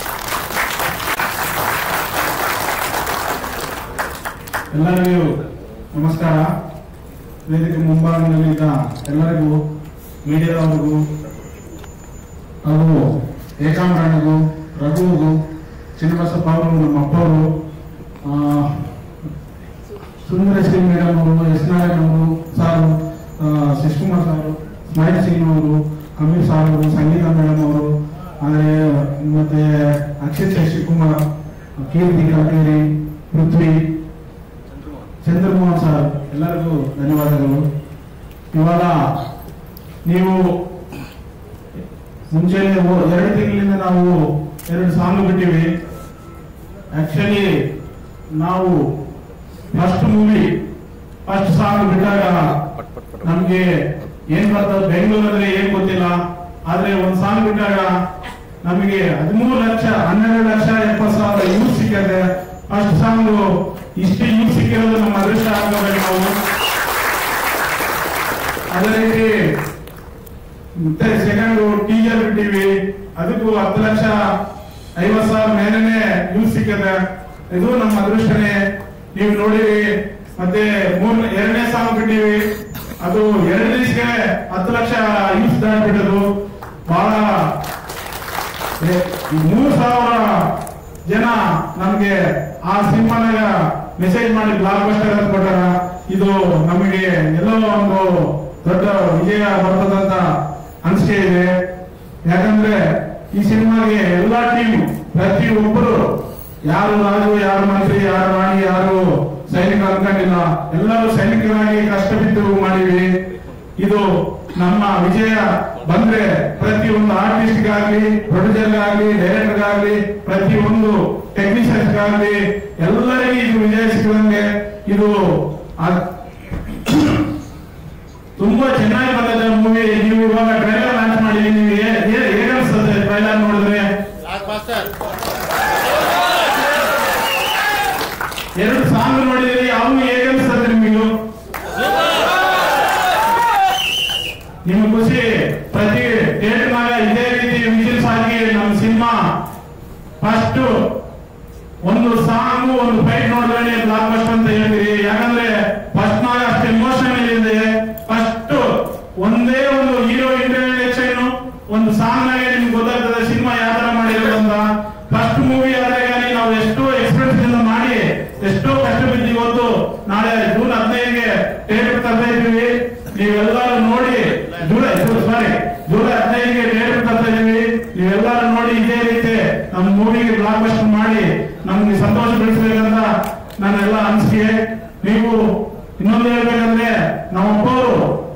ಎಲ್ಲರಿಗೂ ನಮಸ್ಕಾರ ವೇದಿಕೆ ಮುಂಭಾಗದಲ್ಲಿದ್ದ ಎಲ್ಲರಿಗೂ ಮೀಡಿಯಾದವರಿಗೂ ಹಾಗೂ ಏಕಾಂಬರಣಿಗೂ ರಘುವಿಗೂ ಶ್ರೀನಿವಾಸಪ್ಪ ಅವರು ನಮ್ಮ ಅಪ್ಪವರು ಆ, ಸುಂದರಶ್ರೀ ಮೇಡಮ್ ಅವರು ಎಸ್ ನಾರಾಯಣ್ ಅವರು ಸಾರು ಆ, ಶಶಿಕುಮಾರ್ ಸಾರು ಸ್ಮೈಲ್ ಸಿಂಗ್ ಅವರು ಅಮೀರ್ ಸಾರ್ ಅವರು ಸಂಗೀತ ಮೇಡಮ್ ಅವರು ಆಮೇಲೆ ಮತ್ತೆ ಅಕ್ಷಯ್ ಶಶಿಕುಮಾರ್ ಕೀರ್ತಿ ಕಾಟೇರಿ ಪೃಥ್ವಿ ಚಂದ್ರಮೋಹನ್ ಸರ್ ಎಲ್ಲರಿಗೂ ಧನ್ಯವಾದಗಳು ಇವಾಗ ನೀವು ಮುಂಚೆ ಎರಡು ತಿಂಗಳಿಂದ ನಾವು ಎರಡು ಸಾಂಗ್ ಬಿಟ್ಟಿವಿ ಆಕ್ಚುಲಿ ನಾವು ಫಸ್ಟ್ ಮೂವಿ ಫಸ್ಟ್ ಸಾಂಗ್ ಬಿಟ್ಟಾಗ ನಮ್ಗೆ ಏನ್ ಬರ್ತದೆ ಬೆಂಗಳೂರಲ್ಲಿ ಏನ್ ಗೊತ್ತಿಲ್ಲ ಆದ್ರೆ ಒಂದ್ ಸಾಂಗ್ ಬಿಟ್ಟಾಗ ನಮಗೆ ಹದಿಮೂರು ಲಕ್ಷ ಹನ್ನೆರಡು ಲಕ್ಷ ಎಪ್ಪತ್ತು ಸಾವಿರ ಯೂಸ್ ಸಿಕ್ಕಿದೆ ಫಸ್ಟ್ ಸಾಂಗ್ ಇಷ್ಟು ಯೂಸ್ ಸಿಕ್ಕಿರೋದು ನಮ್ಮ ಅದೃಷ್ಟ ಆಗಬೇಕು ನಾವು ಅದೇ ರೀತಿ ಮತ್ತೆ ಸೆಕೆಂಡ್ ಟೀಸರ್ ಬಿಟ್ಟಿವಿ ಅದಕ್ಕೂ ಹತ್ತು ಲಕ್ಷ ಐವತ್ ಸಾವಿರ ಮೇಲೆನೆ ಯೂಸ್ ಸಿಕ್ಕಿದೆ ಇದು ನಮ್ಮ ಅದೃಷ್ಟನೇ ನೀವು ನೋಡಿರಿ ಮತ್ತೆ ಮೂರ್ ಎರಡನೇ ಸಾಂಗ್ ಬಿಟ್ಟಿವಿ ಅದು ಎರಡು ದಿವಸಕ್ಕೆ ಹತ್ತು ಲಕ್ಷ ಯೂಸ್ ದಾಟ್ಬಿಟ್ಟದು ಬಹಳ ಏ- ಈ ಮೂರ್ ಸಾವಿರ ಜನ ನಮ್ಗೆ ಆ ಸಿನಿಮಾನಾಗ ಮೆಸೇಜ್ ಮಾಡಿ ಬ್ಲಾಕ್ ಬಸ್ಟರ್ ಅಂತ ಕೊಟ್ಟಾರ ಇದು ನಮಗೆ ಎಲ್ಲೋ ಒಂದು ದೊಡ್ಡ ವಿಜಯ ಬರ್ತದಂತ ಅನಿಸಿಕೆ ಇದೆ ಯಾಕಂದ್ರೆ ಈ ಸಿನಿಮಾಗೆ ಎಲ್ಲಾ ಟೀಮ್ ಪ್ರತಿ ಒಬ್ಬರು ಯಾರು ರಾಜು ಯಾರು ಮಂತ್ರಿ ಯಾರು ರಾಣಿ ಯಾರು ಸೈನಿಕ ಅನ್ಕೊಂಡಿಲ್ಲ ಎಲ್ಲರೂ ಸೈನಿಕರಾಗಿ ಕಷ್ಟ ಬಿದ್ದು ಮಾಡಿವಿ ಇದು ನಮ್ಮ ವಿಜಯ ಬಂದ್ರೆ ಪ್ರತಿಯೊಂದು ಆರ್ಟಿಸ್ಟ್ ಆಗಲಿ ಪ್ರೊಡ್ಯೂಸರ್ ಆಗಲಿ ಡೈರೆಕ್ಟರ್ ಆಗಲಿ ಪ್ರತಿಯೊಂದು ಟೆಕ್ನಿಷಿಯನ್ಸ್ ಆಗಲಿ ಎಲ್ಲರಿಗೂ ಇದು ವಿಜಯ ಸಿಕ್ಕದಂಗೆ ಇದು ಆ- ತುಂಬಾ ಚೆನ್ನಾಗಿ ಬಂದಿದೆ ಮೂವಿ ನೀವು ಇವಾಗ ಟ್ರೈಲರ್ ಲಾಂಚ್ ಮಾಡಿದೀವಿ ನೀವು ಏ- ಏ- ಹೇಗ್ ಅನ್ಸ್ತದೆ ಟ್ರೈಲರ್ ನೋಡಿದ್ರೆ ಎರಡು ಸಾಂಗ್ ನೋಡಿದಿರಿ ಅವು ಹೇಗೆ ಅನ್ಸ್ತದೆ ನಿಮಗೂ ನಿಮ್ಮ ಖುಷಿ ಪ್ರತಿ ಡೇಟ್ ನಾಗ ಇದೇ ರೀತಿ ವಿಜಿಲ್ಸ್ ಆಗಿ ನಮ್ಮ ಸಿನಿಮಾ ಫಸ್ಟ್ ಒಂದು ಸಾಂಗ್ ಒಂದು ಫೈಟ್ ನೋಡಿದ್ರೆ ಬ್ಲಾಕ್ ಬಸ್ಟ್ ಅಂತ ಹೇಳ್ತೀರಿ ಯಾಕಂದ್ರೆ ಫಸ್ಟ್ ನಾಗ ಅಷ್ಟು ಇಮೋಷನಲ್ ಇದೆ ಫಸ್ಟ್ ಒಂದೇ ಒಂದು ಹೀರೋ ಇಂಟ್ರಡಕ್ಷನ್ ಒಂದು ಸಾಂಗ್ ನಾಗೆ ನಿಮ್ಗೆ ಗೊತ್ತಾಗ್ತದೆ ಸಿನಿಮಾ ಯಾವ ತರ ಮಾಡಿರೋದು ಅಂತ ಫಸ್ಟ್ ಮೂವಿ ಆದಾಗ ನಾವು ಎಷ್ಟೋ ಎಕ್ಸ್ಪೀರಿಯನ್ಸ್ ಇಂದ ಮಾಡಿ ಎಷ್ಟೋ ಕಷ್ಟ ಬಿದ್ದು ಇವತ್ತು ನಾಳೆ ಜೂನ್ ಹದಿನೈದಿಗೆ ಥಿಯೇಟರ್ ತರ್ತಾ ಇದ್ದೀವಿ ನೀವೆಲ್ಲರೂ ನೋಡಿ ಜುಲೈ ಸಾರಿ ಜುಲೈ ಹದಿನೈದಿಗೆ ಥಿಯೇಟರ್ ತರ್ತಾ ಇದೀವಿ ನೀವೆಲ್ಲರೂ ನೋಡಿ ಇದೇ ರೀತಿ ನಮ್ಮ ಮೂವಿಗೆ ಬ್ಲಾಕ್ ಬಸ್ಟರ್ ಮಾಡಿ ನಮ್ಗೆ ಸಂತೋಷ ಬೆಳೆಸಬೇಕಂತ ನನ್ನೆಲ್ಲ ಅನಿಸಿಕೆ ನೀವು ಇನ್ನೊಂದು ಹೇಳ್ಬೇಕಂದ್ರೆ ನಮ್ಮಪ್ಪವರು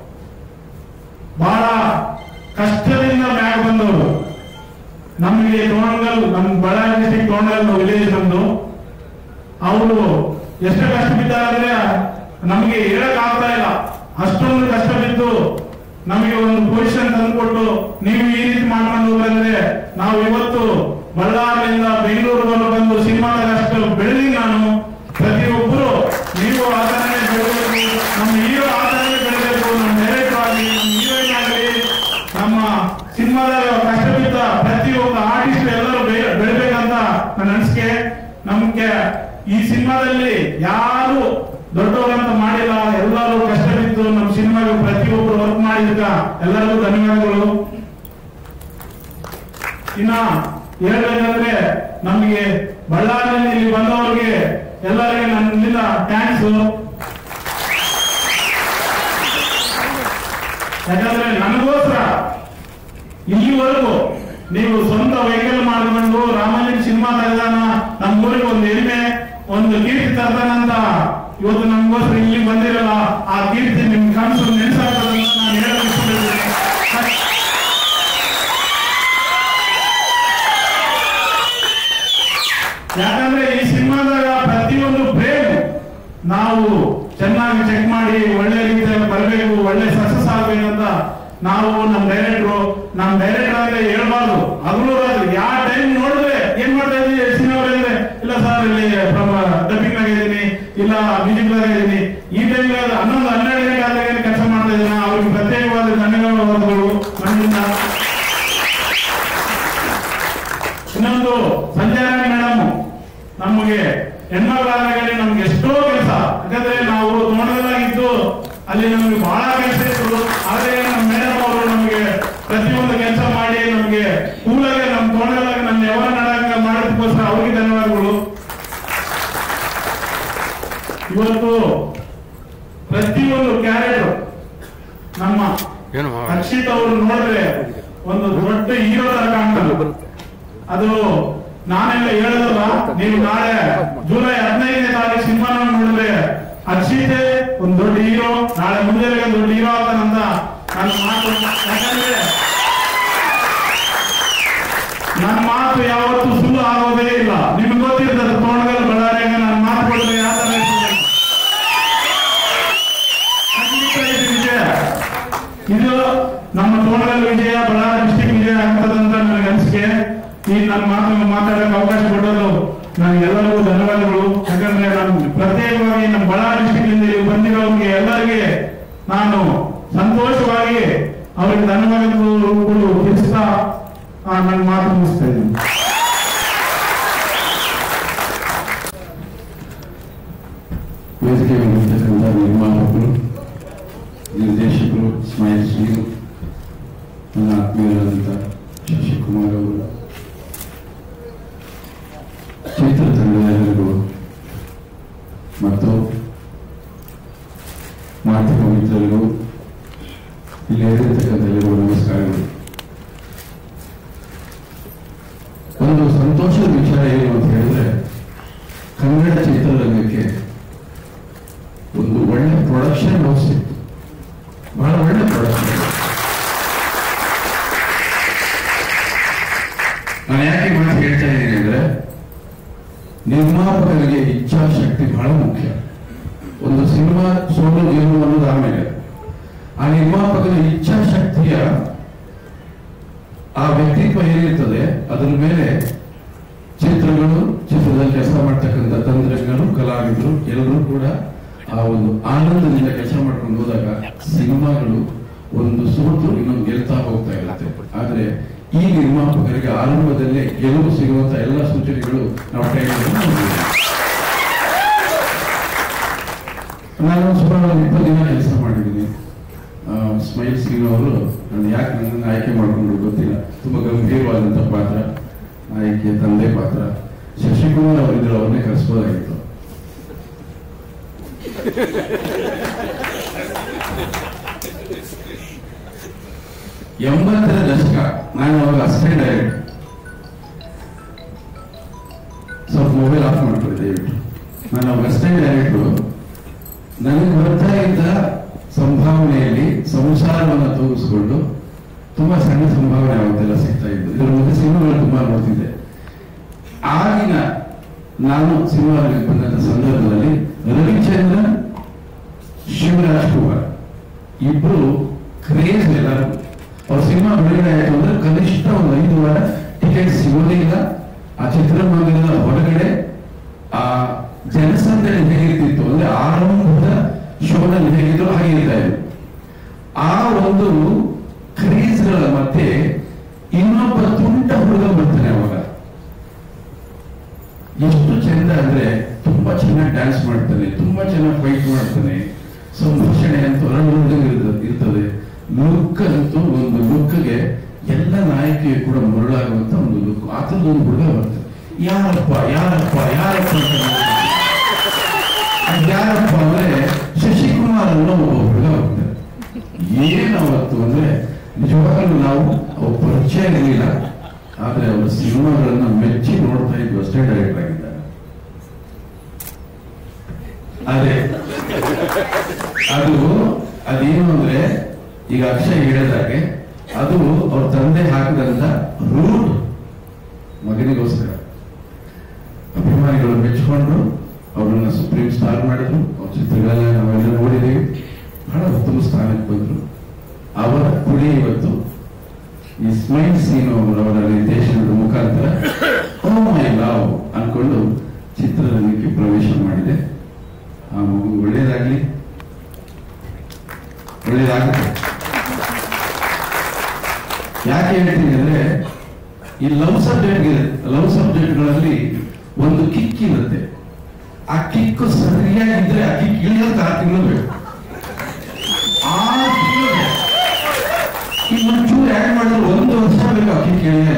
ಬಹಳ ಕಷ್ಟದಿಂದ ಮ್ಯಾಗ ಬಂದವರು ನಮಗೆ ತೋಣಗಲ್ ನಮ್ಮ ಬಳ್ಳಾರಿ ಡಿಸ್ಟಿಕ್ ತೋಣಗಲ್ ವಿಲೇಜ್ ನಮ್ದು ಅವರು ಎಷ್ಟು ಕಷ್ಟ ಬಿದ್ದಾರಂದ್ರೆ ನಮಗೆ ಹೇಳಕ್ ಆಗ್ತಾ ಇಲ್ಲ ಅಷ್ಟೊಂದು ಕಷ್ಟ ಬಿದ್ದು ನಮಗೆ ಒಂದು ಪೊಸಿಷನ್ ತಂದುಕೊಟ್ಟು ನೀವು ಈ ರೀತಿ ಮಾಡ್ಕೊಂಡು ಹೋಗ್ರಂದ್ರೆ ನಾವು ಇವತ್ತು ಬಳ್ಳಾರಿಯಿಂದ ಬೆಂಗಳೂರು ಬಂದು ಸಿನಿಮಾದಾಗ ಅಷ್ಟು ಬೆಳೆದಿ ನಾನು ಪ್ರತಿಯೊಬ್ಬರು ನೀವು ಆ ಥರನೇ ಬೆಳೆಯಬೇಕು ನಮ್ಮ ಹೀರೋ ಆ ಥರನೇ ಬೆಳೆಯಬೇಕು ನಮ್ಮ ಡೈರೆಕ್ಟರ್ ಆಗಲಿ ನಮ್ಮ ಹೀರೋಯಿನ್ ನಮ್ಗೆ ಈ ಸಿನಿಮಾದಲ್ಲಿ ಯಾರು ದೊಡ್ಡವರಂತ ಮಾಡಿಲ್ಲ ಎಲ್ಲರೂ ಕಷ್ಟ ಬಿದ್ದು ನಮ್ಮ ಸಿನಿಮಾಗೆ ಪ್ರತಿಯೊಬ್ಬರು ವರ್ಕ್ ಮಾಡಿದ್ಕ ಎಲ್ಲರಿಗೂ ಧನ್ಯವಾದಗಳು ಇನ್ನ ಹೇಳ್ಬೇಕಂದ್ರೆ ನಮಗೆ ಬಳ್ಳಾರಿಯಲ್ಲಿ ಇಲ್ಲಿ ಬಂದವರಿಗೆ ಎಲ್ಲರಿಗೆ ನನ್ನಿಂದ ಥ್ಯಾಂಕ್ಸ್ ಯಾಕಂದ್ರೆ ನನಗೋಸ್ಕರ ಇಲ್ಲಿವರೆಗೂ ನೀವು ಸ್ವಂತ ವೆಹಿಕಲ್ ಮಾಡಿಕೊಂಡು ರಾಮಲಿಂಗ ಸಿನಿಮಾ ತೆಗೆದಾನ ನಮ್ಮ ಊರಿಗೆ ಒಂದು ಹೆಮ್ಮೆ ಒಂದು ಕೀರ್ತಿ ತರ್ತಾನಂತ ಇವತ್ತು ನಮಗೋಸ್ಕರ ಇಲ್ಲಿ ಬಂದಿರಲ್ಲ ಆ ಕೀರ್ತಿ ನಿಮ್ ಕನಸು ನೆನೆಸಾಗ್ತದೆ ಅಂತ ನಾನು ಹೇಳಕ್ ಇಷ್ಟಪಡ್ತೀನಿ ಯಾಕಂದ್ರೆ ಈ ಸಿನಿಮಾದಾಗ ಪ್ರತಿಯೊಂದು ಫ್ರೇಮ್ ನಾವು ಚೆನ್ನಾಗಿ ಚೆಕ್ ಮಾಡಿ ಒಳ್ಳೆ ರೀತಿಯಲ್ಲಿ ಬರಬೇಕು ಒಳ್ಳೆ ಸಕ್ಸಸ್ ಆಗ್ಬೇಕಂತ ನಾವು ನಮ್ಮ ಡೈರೆಕ್ಟ್ರು ನಮ್ಮ ಡೈರೆಕ್ಟರ್ ಅಂದ್ರೆ ಹೇಳ್ಬಾರ್ದು ಹಗಲು ರಾತ್ರಿ ಯಾವ ಟೈಮ್ ನೋಡಿದ್ರೆ ಏನ್ ಮಾಡ್ತಾ ಇದೀವಿ ಸಿನಿಮಾ ಅಂದ್ರೆ ಇಲ್ಲ ಸರ್ ಇಲ್ಲಿ ಡಬ್ಬಿಂಗ್ ನಾಗ ಇದೀನಿ ಇಲ್ಲ ಮ್ಯೂಸಿಕ್ ನಾಗ ಇದೀನಿ ಈ ಟೈಮ್ ಹನ್ನೊಂದು ಹನ್ನೆರಡು ಗಂಟೆ ಆದಾಗ ಕೆಲಸ ಮಾಡ್ತಾ ಇದ್ದೀನಿ ಅವ್ರಿಗೆ ಪ್ರತ್ಯೇಕವಾದ ಧನ್ಯವಾದಗಳು ನನ್ನಿಂದ ಇನ್ನೊಂದು ಸಂಜಯರಾಣಿ ಮೇಡಮ್ ನಮಗೆ ಹೆಣ್ಮಗಳಾಗಲಿ ನಮ್ಗೆ ಎಷ್ಟೋ ಕೆಲಸ ಯಾಕಂದ್ರೆ ನಾವು ತೋಟದಲ್ಲಾಗಿದ್ದು ಅಲ್ಲಿ ನಮಗೆ ಬಹಳ ಕೆಲಸ ಇತ್ತು ಆದ್ರೆ ನಮ್ಮ ಮೇಡಮ್ ಅವರು ನಮಗೆ ಪ್ರತಿಯೊಂದು ಕೆಲಸ ಮಾಡಿ ನಮಗೆ ಕೂಲಾಗೆ ನಮ್ಮ ತೋಟದಾಗ ನಮ್ಮ ಯಾವ ನಡಕ ಮಾಡೋದಕ್ಕೋಸ್ಕರ ಅವ್ರಿಗೆ ಧನ್ಯವಾದಗಳು ಇವತ್ತು ಪ್ರತಿಯೊಂದು ಕ್ಯಾರೆಟ್ ನಮ್ಮ ರಕ್ಷಿತ್ ಅವರು ನೋಡಿದ್ರೆ ಒಂದು ದೊಡ್ಡ ಹೀರೋ ತರ ಕಾಣ್ತಾರೆ ಅದು ನಾನೆಲ್ಲ ಹೇಳೋದಲ್ಲ ನೀವು ನಾಳೆ ಜುಲೈ ಹದಿನೈದನೇ ತಾರೀಕು ಸಿನಿಮಾ ನೋಡಿದ್ರೆ ಅಕ್ಷಿತೆ ಒಂದು ದೊಡ್ಡ ಹೀರೋ ನಾಳೆ ಮುಂಜಾನೆ ಒಂದು ದೊಡ್ಡ ಹೀರೋ ಆಗ್ತಾನಂತ ನನ್ನ ಮಾತು ಯಾಕಂದ್ರೆ ನನ್ನ ಮಾತು ಯಾವತ್ತೂ ಸುಳ್ಳು ಆಗೋದೇ ಇಲ್ಲ ನಿಮ್ಗೆ ಗೊತ್ತಿರ್ತದೆ ತೋಟದಲ್ಲಿ ಬಳ್ಳಾರಿಯಾಗ ನನ್ನ ಮಾತು ಕೊಟ್ಟರೆ ಯಾವ ತರ ಇರ್ತದೆ ಅಂತ. ಖಂಡಿತ ಇದು ವಿಜಯ ಇದು ನಮ್ಮ ತೋಟದಲ್ಲಿ ವಿಜಯ ಬಳ್ಳಾರಿ ಡಿಸ್ಟಿಕ್ ವಿಜಯ ಆಗ್ತದಂತ ನನಗೆ ಅನಿಸಿಕೆ ಈ ನನ್ನ ಮಾತು ಮಾತಾಡಕ್ಕೆ ಅವಕಾಶ ಕೊಡೋದು ನನಗೆಲ್ಲರಿಗೂ ಧನ್ಯವಾದಗಳು ಯಾಕಂದ್ರೆ ನಾನು ಪ್ರತ್ಯೇಕವಾಗಿ ನಮ್ಮ ಬಳ್ಳಾರಿ ಡಿಸ್ಟಿಕ್ ಇಂದ ಇಲ್ಲಿ ಬಂದಿರೋರಿಗೆ ಎಲ್ಲರಿಗೆ ನಾನು ಸಂತೋಷವಾಗಿ ಅವರಿಗೆ ಧನ್ಯವಾದಗಳು ತಿಳಿಸ್ತಾ ಆ, ನನ್ನ ಮಾತು ಮುಗಿಸ್ತಾ ಇದ್ದೀನಿ ವೇದಿಕೆ ಬಂದಿರ್ತಕ್ಕಂಥ ನಿರ್ಮಾಪಕರು ನಿರ್ದೇಶಕರು ಸ್ಮೈಲ್ ಶ್ರೀ ನನ್ನ ಆತ್ಮೀಯರಾದಂಥ ಶಶಿಕುಮಾರ್ ಅವರು ಚಿತ್ರ ತಂಡದೆಲ್ಲರಿಗೂ ಮತ್ತು ಮಾಧ್ಯಮ ಮಿತ್ರರಿಗೂ ಇಲ್ಲಿ ಇರತಕ್ಕಂಥ ಎಲ್ಲರಿಗೂ ನಮಸ್ಕಾರಗಳು ಒಂದು ಸಂತೋಷದ ವಿಚಾರ ಏನು ಅಂತ ಹೇಳಿದ್ರೆ ಕನ್ನಡ ಚಿತ್ರರಂಗಕ್ಕೆ ಒಂದು ಒಳ್ಳೆ ಪ್ರೊಡಕ್ಷನ್ ಹೌಸ್ ಇತ್ತು ಬಹಳ ಒಳ್ಳೆ ಪ್ರೊಡಕ್ಷನ್ ನಾನು ಯಾಕೆ ಈ ಮಾತು ಹೇಳ್ತಾ ಇದ್ದೀನಿ ಅಂದ್ರೆ ನಿರ್ಮಾಪಕರಿಗೆ ಇಚ್ಛಾಶಕ್ತಿ ಬಹಳ ಮುಖ್ಯ ಒಂದು ಸಿನಿಮಾ ಸೋಲು ಗೆಲುವು ಅನ್ನೋದು ಆಮೇಲೆ ಆ ನಿರ್ಮಾಪಕನ ಇಚ್ಛಾಶಕ್ತಿಯ ಆ ವ್ಯಕ್ತಿತ್ವ ಏನಿರ್ತದೆ ಅದರ ಮೇಲೆ ಚಿತ್ರಗಳು ಚಿತ್ರದಲ್ಲಿ ಕೆಲಸ ಮಾಡ್ತಕ್ಕಂಥ ತಂತ್ರಜ್ಞರು ಕಲಾವಿದರು ಎಲ್ಲರೂ ಕೂಡ ಆ ಒಂದು ಆನಂದದಿಂದ ಕೆಲಸ ಮಾಡ್ಕೊಂಡು ಹೋದಾಗ ಸಿನಿಮಾಗಳು ಒಂದು ಸೋತು ಇನ್ನೊಂದು ಗೆಲ್ತಾ ಹೋಗ್ತಾ ಇರುತ್ತೆ ಆದ್ರೆ ಈ ನಿರ್ಮಾಪಕರಿಗೆ ಆರಂಭದಲ್ಲೇ ಗೆಲುವು ಸಿಗುವಂತ ಎಲ್ಲ ಸೂಚನೆಗಳು ನಾವು ಟೈಮಲ್ಲಿ ನೋಡ್ತೀವಿ. ನಾನು ಸುಮಾರು ಒಂದು ಇಪ್ಪತ್ತು ದಿನ ಕೆಲಸ ಮಾಡಿದ್ದೀನಿ ಆ, ಸ್ಮೈಲ್ ಸಿಂಗ್ ಅವರು ನಾನು ಯಾಕೆ ನನ್ನನ್ನು ಆಯ್ಕೆ ಮಾಡಿಕೊಂಡು ಗೊತ್ತಿಲ್ಲ ತುಂಬಾ ಗಂಭೀರವಾದಂಥ ಪಾತ್ರ ಆಯ್ಕೆ ತಂದೆ ಪಾತ್ರ ಶಶಿಕುಮಾರ್ ಅವರಿದ್ರು ಅವ್ರನ್ನೇ ಕರೆಸ್ಬೋದಾಗಿತ್ತು ಎಂಬತ್ತರ ದಶಕ ನಾನು ಅವಾಗ ಅಸಿಸ್ಟೆಂಟ್ ಡೈರೆಕ್ಟ್ ಸ್ವಲ್ಪ ಮೊಬೈಲ್ ಆಫ್ ಮಾಡ್ಕೊಳ್ಳಿ ದಯವಿಟ್ಟು ನಾನು ಅವಾಗ ಅಸಿಸ್ಟೆಂಟ್ ಡೈರೆಕ್ಟ್ರು ನನಗೆ ಬರ್ತಾ ಇದ್ದ ಸಂಭಾವನೆಯಲ್ಲಿ ಸಂಸಾರವನ್ನು ತೂಗಿಸ್ಕೊಂಡು ತುಂಬಾ ಸಣ್ಣ ಸಂಭಾವನೆ ಅವತ್ತೆಲ್ಲ ಸಿಗ್ತಾ ಇದ್ದು ಇದ್ರ ಮಧ್ಯೆ ಸಿನಿಮಾಗಳು ತುಂಬಾ ನೋಡ್ತಿದ್ದೆ ಆಗಿನ ನಾನು ಸಿನಿಮಾಗಳಿಗೆ ಬಂದಂತ ಸಂದರ್ಭದಲ್ಲಿ ರವಿಚಂದ್ರನ್ ಶಿವರಾಜ್ ಕುಮಾರ್ ಇಬ್ರು ಕ್ರೇಜ್ ಎಲ್ಲರೂ ಅವ್ರ ಸಿನಿಮಾ ಬಿಡುಗಡೆ ಆಯ್ತು ಅಂದ್ರೆ ಕನಿಷ್ಠ ಒಂದು ಐದು ವಾರ ಟಿಕೆಟ್ ಸಿಗೋದೇ ಇಲ್ಲ ಆ ಚಿತ್ರಮಂದಿರದ ಹೊರಗಡೆ ಆ ಜನಸಂದಣಿ ಹೇಗಿರ್ತಿತ್ತು ಅಂದ್ರೆ ಆರಂಭದ ಶೋನಲ್ಲಿ ಹೇಗಿದ್ರು ಹಾಗೆ ಇರ್ತಾ ಇದ್ರು ಆ ಒಂದು ಕ್ರೇಜ್ಗಳ ಮಧ್ಯೆ ಇನ್ನೊಬ್ಬ ತುಂಟ ಹುಡುಗ ಬರ್ತಾನೆ ಅವಾಗ ಎಷ್ಟು ಚಂದ ಅಂದ್ರೆ ತುಂಬಾ ಚೆನ್ನಾಗಿ ಡ್ಯಾನ್ಸ್ ಮಾಡ್ತಾನೆ ತುಂಬಾ ಚೆನ್ನಾಗಿ ಫೈಟ್ ಮಾಡ್ತಾನೆ ಸಂಭಾಷಣೆ ಅಂತೂ ಹೊರಬಂದು ಇರ್ತದೆ ಲುಕ್ ಅಂತೂ ಒಂದು ಲುಕ್ಗೆ ಎಲ್ಲ ನಾಯಕಿಗೆ ಕೂಡ ಮರುಳಾಗುವಂತ ಒಂದು ಲುಕ್ ಆತರದ ಒಂದು ಹುಡುಗ ಬರ್ತದೆ ಯಾರಪ್ಪ ಯಾರಪ್ಪ ಯಾರಪ್ಪ ಅಂತ ನೋಡ್ತಾರೆ. ಅದ್ ಯಾರಪ್ಪ ಅಂದ್ರೆ ಶಶಿಕುಮಾರ್ ಅನ್ನೋ ಒಬ್ಬ ಹುಡುಗ ಬರ್ತಾರೆ ಏನಾವತ್ತು ಅಂದ್ರೆ ನಿಜವಾಗಲೂ ನಾವು ಅವ್ರ ಪರಿಚಯ ಇರಲಿಲ್ಲ ಆದ್ರೆ ಅವರ ಸಿನಿಮಾಗಳನ್ನ ಮೆಚ್ಚಿ ನೋಡ್ತಾ ಇದ್ವಿ ಅಷ್ಟೇ ಡೈರೆಕ್ಟ್ ಆಗಿದ್ದಾರೆ ಅದೇ ಅದು ಅದೇನು ಅಂದ್ರೆ ಈಗ ಅಕ್ಷಯ್ ಹೇಳಿದಾಗೆ ಅದು ಅವ್ರ ತಂದೆ ಹಾಕಿದಂತ ರೂಟ್ ಮಗನಿಗೋಸ್ಕರ ಅಭಿಮಾನಿಗಳು ಮೆಚ್ಚಿಕೊಂಡು ಅವ್ರನ್ನ ಸುಪ್ರೀಂ ಸ್ಟಾರ್ ಮಾಡಿದ್ರು ಅವ್ರ ಚಿತ್ರಗಳೆಲ್ಲ ನಾವೆಲ್ಲ ನೋಡಿದ್ದೀವಿ ಬಹಳ ಉತ್ತಮ ಸ್ಥಾನಕ್ಕೆ ಬಂದ್ರು ಅವರ ಕುಡಿ ಇವತ್ತು ಈ ಸ್ಮೈಲ್ ಸೀನ್ ಅವರ ನಿರ್ದೇಶನದ ಮುಖಾಂತರ ಓ ಮೈ ಲವ್ ಅನ್ಕೊಂಡು ಚಿತ್ರರಂಗಕ್ಕೆ ಪ್ರವೇಶ ಮಾಡಿದೆ ಆ ಮಗು ಒಳ್ಳೇದಾಗ್ಲಿ ಒಳ್ಳೇದಾಗುತ್ತೆ ಯಾಕೆ ಹೇಳ್ತೀನಿ ಅಂದ್ರೆ ಈ ಲವ್ ಸಬ್ಜೆಕ್ಟ್ ಲವ್ ಸಬ್ಜೆಕ್ಟ್ಗಳಲ್ಲಿ ಒಂದು ಕಿಕ್ ಇರುತ್ತೆ ಆ ಕಿಕ್ ಸರಿಯಾಗಿದ್ರೆ ಆ ಕಿಕ್ ಇಳಿಯೋದು ಆರು ತಿಂಗಳು ಬೇಕು ಆರು ತಿಂಗಳು ಬೇಕು. ಇನ್ನೊಂಚೂರು ಆ್ಯಡ್ ಮಾಡಿದ್ರೆ ಒಂದು ವರ್ಷ ಬೇಕು ಆ ಕಿಕ್ ಇಳಿಯಲ್ಲ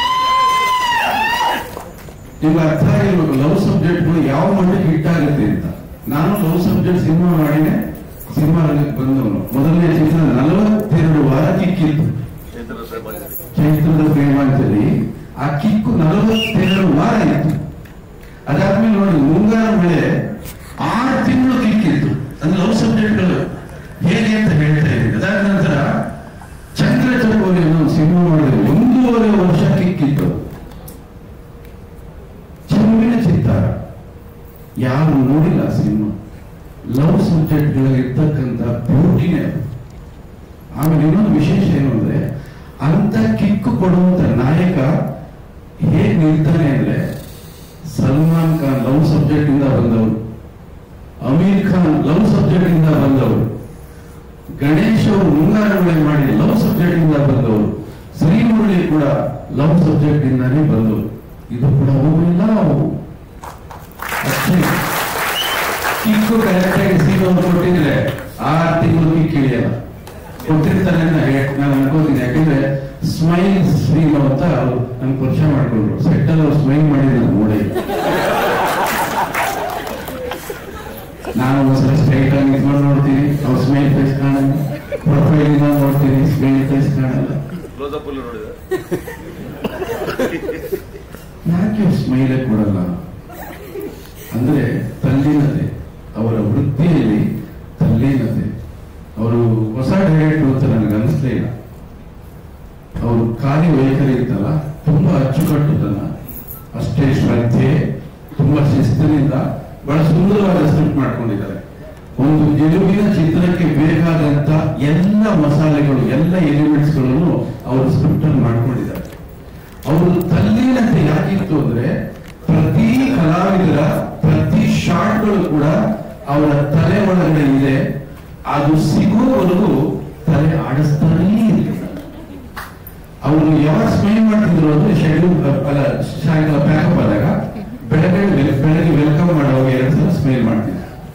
ನಿಮ್ಗೆ ಅರ್ಥ ಆಗಿರ್ಬೇಕು ಲವ್ ಸಬ್ಜೆಕ್ಟ್ಗಳು ಯಾವ ಮಟ್ಟಿಗೆ ಹಿಟ್ ಆಗುತ್ತೆ ಅಂತ ನಾನು ಲವ್ ಸಬ್ಜೆಕ್ಟ್ ಸಿನಿಮಾ ಮಾಡಿನೇ ಸಿನಿಮಾ ರಂಗಕ್ಕೆ ಬಂದವನು ಮೊದಲನೇ ಚಿತ್ರ ನಲವತ್ತೆರಡು ವಾರ ಕಿಕ್ಕಿತ್ತು ಚೈತನ್ಯ ಸಾಹೇಬ್ ಆಗಿದ್ದಾರೆ. ಚೈತ್ರದ ಪ್ರೇಮಾಂತದಲ್ಲಿ ಆ ಕಿಕ್ಕು ನಲವತ್ತೆರಡು ವಾರ ಇತ್ತು ಅದಾದ್ಮೇಲೆ ನೋಡಿ ಮುಂಗಾರು ಮಳೆ ಆರು ತಿಂಗಳು ಕಿಕ್ಕಿತ್ತು ಅದು ಲವ್ ಸಬ್ಜೆಕ್ಟ್ಗಳು ಹೇಗೆ ಅಂತ ಹೇಳ್ತಾ ಇದ್ದೀನಿ ಅದಾದ ನಂತರ ಚಂದ್ರ ಚಕೋರಿ ಅನ್ನೋ ಸಿನಿಮಾ ಮಾಡಿದ್ರೆ ಒಂದೂವರೆ ವರ್ಷ ಕಿಕ್ಕಿತ್ತು ಚೆಲುವಿನ ಚಿತ್ತಾರ ಯಾರು ನೋಡಿಲ್ಲ ಆ ಸಿನಿಮಾ ಲವ್ ಸಬ್ಜೆಕ್ಟ್ಗಳಲ್ಲಿ ಇರ್ತಕ್ಕಂಥ ಬ್ಯೂಟಿನೇ ಅದು ಆಮೇಲೆ ಇನ್ನೊಂದು ವಿಶೇಷ ಏನು ಅಂದ್ರೆ ಅಂತ ಕಿಕ್ಕು ಕೊಡುವಂತ ನಾಯಕ ಹೇಗ್ ನಿಲ್ತಾನೆ ಅಂದ್ರೆ ಸಲ್ಮಾನ್ ಖಾನ್ ಲವ್ ಸಬ್ಜೆಕ್ಟ್ ಇಂದ ಬಂದವರು ಅಮೀರ್ ಖಾನ್ ಲವ್ ಸಬ್ಜೆಕ್ಟ್ ಇಂದ ಬಂದವರು ಗಣೇಶ್ ಅವರು ಮುಂಗಾರುಗಳೇ ಮಾಡಿ ಲವ್ ಸಬ್ಜೆಕ್ಟ್ ಇಂದ ಬಂದವರು ಶ್ರೀಮುರಳಿ ಕೂಡ ಲವ್ ಸಬ್ಜೆಕ್ಟ್ ಇಂದಾನೇ ಬಂದವರು ಇದು ಕೂಡ ಹೋಗಿಲ್ಲ ಅಷ್ಟೇ ಕಿಕ್ಕು ಕರೆಕ್ಟ್ ಆಗಿ ಸೀನ್ ಕೊಟ್ಟಿದ್ರೆ ಆರು ತಿಂಗಳು ಕಿಕ್ ಇಳಿಯಲ್ಲ ಕೊಟ್ಟಿರ್ತಾರೆ ಅಂತ ಹೇ- ನಾನು ಅನ್ಕೋತೀನಿ ಯಾಕಂದ್ರೆ ಸ್ಮೈಲ್ ಸ್ಟ್ರೀಮ್ ಅಂತ ಅವ್ರು ನಮ್ಗೆ ಪರಿಚಯ ಮಾಡ್ಕೊಂಡ್ರು ಸೆಟ್ಟಲ್ ಅವ್ರು ಸ್ಮೈಲ್ ಮಾಡಿದ್ರು ನಾನು ನೋಡಿ ನಾನು ಒಂದ್ಸಲ ಸ್ಟ್ರೈಟ್ ಆಗಿ ನಿಂತ್ಕೊಂಡು ನೋಡ್ತೀನಿ ಅವ್ರ ಸ್ಮೈಲ್ ಫೇಸ್ ಕಾಣಲ್ಲ ಪ್ರೊಫೈಲ್ ಇಂದ ನೋಡ್ತೀನಿ ಸ್ಮೈಲ್ ಫೇಸ್ ಕಾಣಲ್ಲ ಕ್ಲೋಸ್ ಅಪ್ ಅಲ್ಲಿ ನೋಡಿದೆ ಯಾಕೆ ಸ್ಮೈಲ್ ಕೊಡಲ್ಲ ಅಂದ್ರೆ ತಲ್ಲೀನತೆ ಅವರ ವೃತ್ತಿಯಲ್ಲಿ ತಲ್ಲೀನತೆ ಅವರು ಹೊಸ ಡೈರೆಕ್ಟರ್ ಅಂತ ನನಗೆ ಅನಿಸ್ಲೇ ಇಲ್ಲ ಅವರು ಕಾರ್ಯ ವೈಖರಿ ಇತ್ತಲ್ಲ ತುಂಬಾ ಅಚ್ಚುಕಟ್ಟುತನ ಅಷ್ಟೇ ಶ್ರದ್ಧೆ ತುಂಬಾ ಶಿಸ್ತಿನಿಂದ ಬಹಳ ಸುಂದರವಾದ ಸ್ಕ್ರಿಪ್ಟ್ ಮಾಡ್ಕೊಂಡಿದ್ದಾರೆ ಒಂದು ಗೆಲುವಿನ ಚಿತ್ರಕ್ಕೆ ಬೇಕಾದಂತ ಎಲ್ಲ ಮಸಾಲೆಗಳು ಎಲ್ಲ ಎಲಿಮೆಂಟ್ಸ್ ಗಳನ್ನು ಅವರು ಸ್ಕ್ರಿಪ್ಟ್ ಅಲ್ಲಿ ಮಾಡ್ಕೊಂಡಿದ್ದಾರೆ ಅವರು ತಲ್ಲೀನತೆ ಯಾಕಿತ್ತು ಅಂದ್ರೆ ಪ್ರತಿ ಕಲಾವಿದರ ಪ್ರತಿ ಶಾಟ್ಗಳು ಕೂಡ ಅವರ ತಲೆ ಒಳಗಡೆ ಇದೆ ಅದು ಸಿಗುವವರೆಗೂ ತಲೆ ಆಡಿಸ್ತಾನೇ ಇರಲಿಲ್ಲ ಅವರು ಯಾವಾಗ ಸ್ಮೈಲ್ ಮಾಡ್ತಿದ್ರು ಅಂದ್ರೆ ಶೆಡ್ಯೂಲ್ ಅಲ್ಲ ಸಾಯಂಕಾಲ ಪ್ಯಾಕಪ್ ಆದಾಗ ಬೆಳಗ್ಗೆ ಬೆಳಗ್ಗೆ ವೆಲ್ಕಮ್ ಮಾಡುವಾಗ ಎರಡು ಸಲ ಸ್ಮೈಲ್ ಮಾಡ್ತಿದ್ರು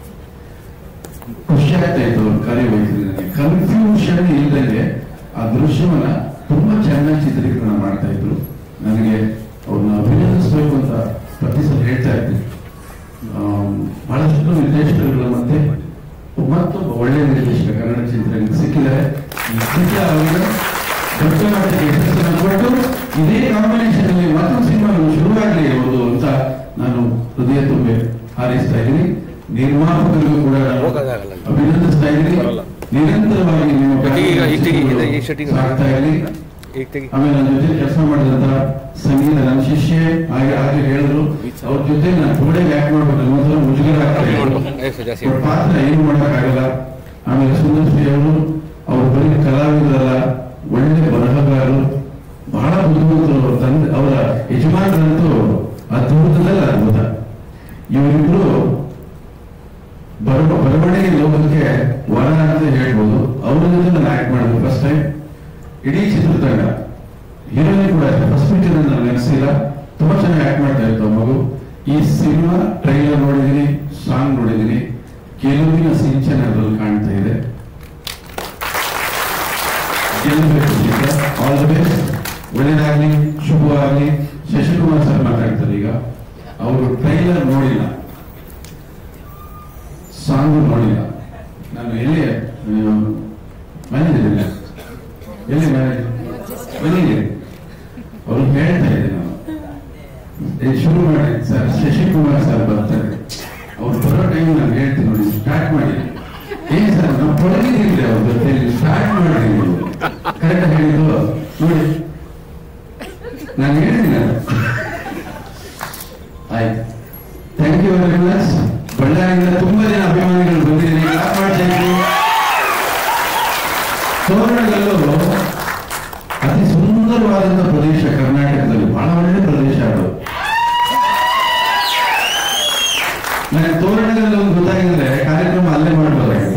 ಖುಷಿ ಆಗ್ತಾ ಇತ್ತು ಅವ್ರ ಕಾರ್ಯವೈಖರಿ ನನಗೆ ಕನ್ಫ್ಯೂಷನ್ ಇಲ್ಲದೆ ಆ ದೃಶ್ಯವನ್ನ ತುಂಬಾ ಚೆನ್ನಾಗಿ ಚಿತ್ರೀಕರಣ ಮಾಡ್ತಾ ಇದ್ರು ನನಗೆ ಅವ್ರನ್ನ ಅಭಿನಂದಿಸಬೇಕು ಅಂತ ಪ್ರತಿ ಸಲ ಹೇಳ್ತಾ ಇರ್ತೀನಿ ಆಮ್, ಬಹಳಷ್ಟು ನಿರ್ದೇಶಕರುಗಳು ಮತ್ತೆ ಮತ್ತೊಬ್ಬ ಒಳ್ಳೆಯ ನಿರ್ದೇಶಕ ಕನ್ನಡ ಚಿತ್ರರಂಗಕ್ಕೆ ಸಿಕ್ಕಿದ್ದಾರೆ ಈ ಚಿತ್ರ ಅವರಿಗೆ ದೊಡ್ಡ ಮಟ್ಟದ ಯಶಸ್ಸನ್ನು ಕೊಟ್ಟು ಇದೇ ಕಾಂಬಿನೇಷನ್ ಅಲ್ಲಿ ಮತ್ತೊಂದು ಸಿನಿಮಾಗಳು ಶುರುವಾಗಲಿ ಇರುವುದು ಅಂತ ನಾನು ಹೃದಯ ತುಂಬಿ ಹಾರೈಸ್ತಾ ಇದ್ದೀನಿ ನಿರ್ಮಾಪಕರಿಗೂ ಕೂಡ ನಾನು ಅಭಿನಂದಿಸ್ತಾ ಇದ್ದೀನಿ ನಿರಂತರವಾಗಿ ನಿಮ್ಮ ಈಗ ಈಗ ತೆಗಿ, ಇದು ಈ ಶೆಟ್ಟಿಂಗ್ ಸಾಗ್ತಾ ಇರಲಿ ಈಗ ತೆಗಿ ಆಮೇಲೆ ನನ್ನ ಜೊತೆ ಕೆಲಸ ಮಾಡಿದಂತ ಸಂಗೀತ ನನ್ನ ಶಿಷ್ಯೆ ಹಾಗೆ ಹಾಗೆ ಹೇಳಿದ್ರು ಅವ್ರ ಜೊತೆ ನಾನು ಗೋಡೆಗೆ ಯಾಕೆ ಮಾಡ್ಬೇಕು ಒಂಥರ ಮುಜುಗರ ಆಗ್ತಾ ಇದೆ. ಎಷ್ಟು ಜಾಸ್ತಿ ಅವ್ರ ಪಾತ್ರ ಏನು ಮಾಡಕ್ಕಾಗಲ್ಲ ಆಮೇಲೆ ಸುಂದರ್ಶ್ರೀ ಅವರು ಅವರು ಬರೀ ಕಲಾವಿದರಲ್ಲ ಒಳ್ಳೆ ಬರಹಗಾರರು ಬಹಳ ಬುದ್ಧಿವಂತರು ಅವ್ರ ತಂದೆ ಅವರ ಯಜಮಾನರಂತೂ ಅದ್ಭುತದಲ್ಲಿ ಅದ್ಭುತ ಇವರಿಬ್ರು ಬರ ಬರವಣಿಗೆ ಲೋಕಕ್ಕೆ ವರ ಅಂತ ಹೇಳ್ಬೋದು ಅವ್ರ ಜೊತೆ ನಾನು ಆಕ್ಟ್ ಮಾಡಿದ್ರು ಫಸ್ಟ್ ಟೈಮ್ ಇಡೀ ಚಿತ್ರತಂಡ ಹೀರೋಯಿನ್ ಕೂಡ ಫಸ್ಟ್ ಪಿಕ್ಚರ್ ನನಗೆ ಅನಿಸಿಲ್ಲ ತುಂಬಾ ಚೆನ್ನಾಗಿ ಆಕ್ಟ್ ಮಾಡ್ತಾ ಇತ್ತು ಆ ಮಗು ಈ ಸಿನಿಮಾ ಟ್ರೈಲರ್ ನೋಡಿದ್ದೀನಿ ಸಾಂಗ್ ನೋಡಿದ್ದೀನಿ ಗೆಲುವಿನ ಸಿಂಚನ ಅದರಲ್ಲಿ ಕಾಣ್ತಾ ಇದೆ ಗೆಲ್ಲಬೇಕು ಆಲ್ ದ ಬೆಸ್ಟ್ ಒಳ್ಳೇದಾಗ್ಲಿ ಶುಭವಾಗ್ಲಿ ಶಶಿಕುಮಾರ್ ಸರ್ ಮಾತಾಡ್ತಾರೆ ಈಗ ಅವರು ಟ್ರೈಲರ್ ನೋಡಿಲ್ಲ ಸಾಂಗ್ ನೋಡಿಲ್ಲ ನಾನು ಎಲ್ಲಿ ಮನೇಲಿಲ್ಲ ಎಲ್ಲಿ ಮನೆ ಮನೇಲಿ ಅವ್ರು ಹೇಳ್ತಾ ಇದ್ದೆ ನಾನು ಏ, ಶುರು ಮಾಡಿ ಸರ್ ಶಶಿಕುಮಾರ್ ಸರ್ ಬರ್ತಾರೆ ಅವ್ರು ಬರೋ ಟೈಮ್ ನಾನು ಹೇಳ್ತೀನಿ ನೋಡಿ ಸ್ಟಾರ್ಟ್ ಮಾಡಿ ಏನ್ ಸರ್ ನಾವು ತೊಡಗಿದ್ದೀವಿ ಅವ್ರ ಜೊತೆಯಲ್ಲಿ ಸ್ಟಾರ್ಟ್ ಮಾಡಿ ನೀವು ಕರೆಕ್ಟ್ ಹೇಳಿದ್ದು ನೋಡಿ ನಾನು ಹೇಳ್ತೀನಿ ಅದು. ಆಯ್ತು ಥ್ಯಾಂಕ್ ಯು ವೆರಿ ಮಚ್ ಬಳ್ಳಾರಿಯಿಂದ ತುಂಬಾ ಜನ ಅಭಿಮಾನಿಗಳು ಬಂದಿದ್ದೀನಿ ಕ್ಲಾಪ್ ಮಾಡ್ತಾ ಇದ್ದೀನಿ ತೋರಣಗಲ್ಲು ಅತಿ ಸುಂದರವಾದಂತ ಪ್ರದೇಶ ಕರ್ನಾಟಕದಲ್ಲಿ ಬಹಳ ಒಳ್ಳೆ ಪ್ರದೇಶ ಅದು ನನಗೆ ತೋರಣಗಲ್ಲು ಒಂದು ಗೊತ್ತಾಗಿದ್ರೆ ಕಾರ್ಯಕ್ರಮ ಅಲ್ಲೇ ಮಾಡಬಹುದಾಗಿದೆ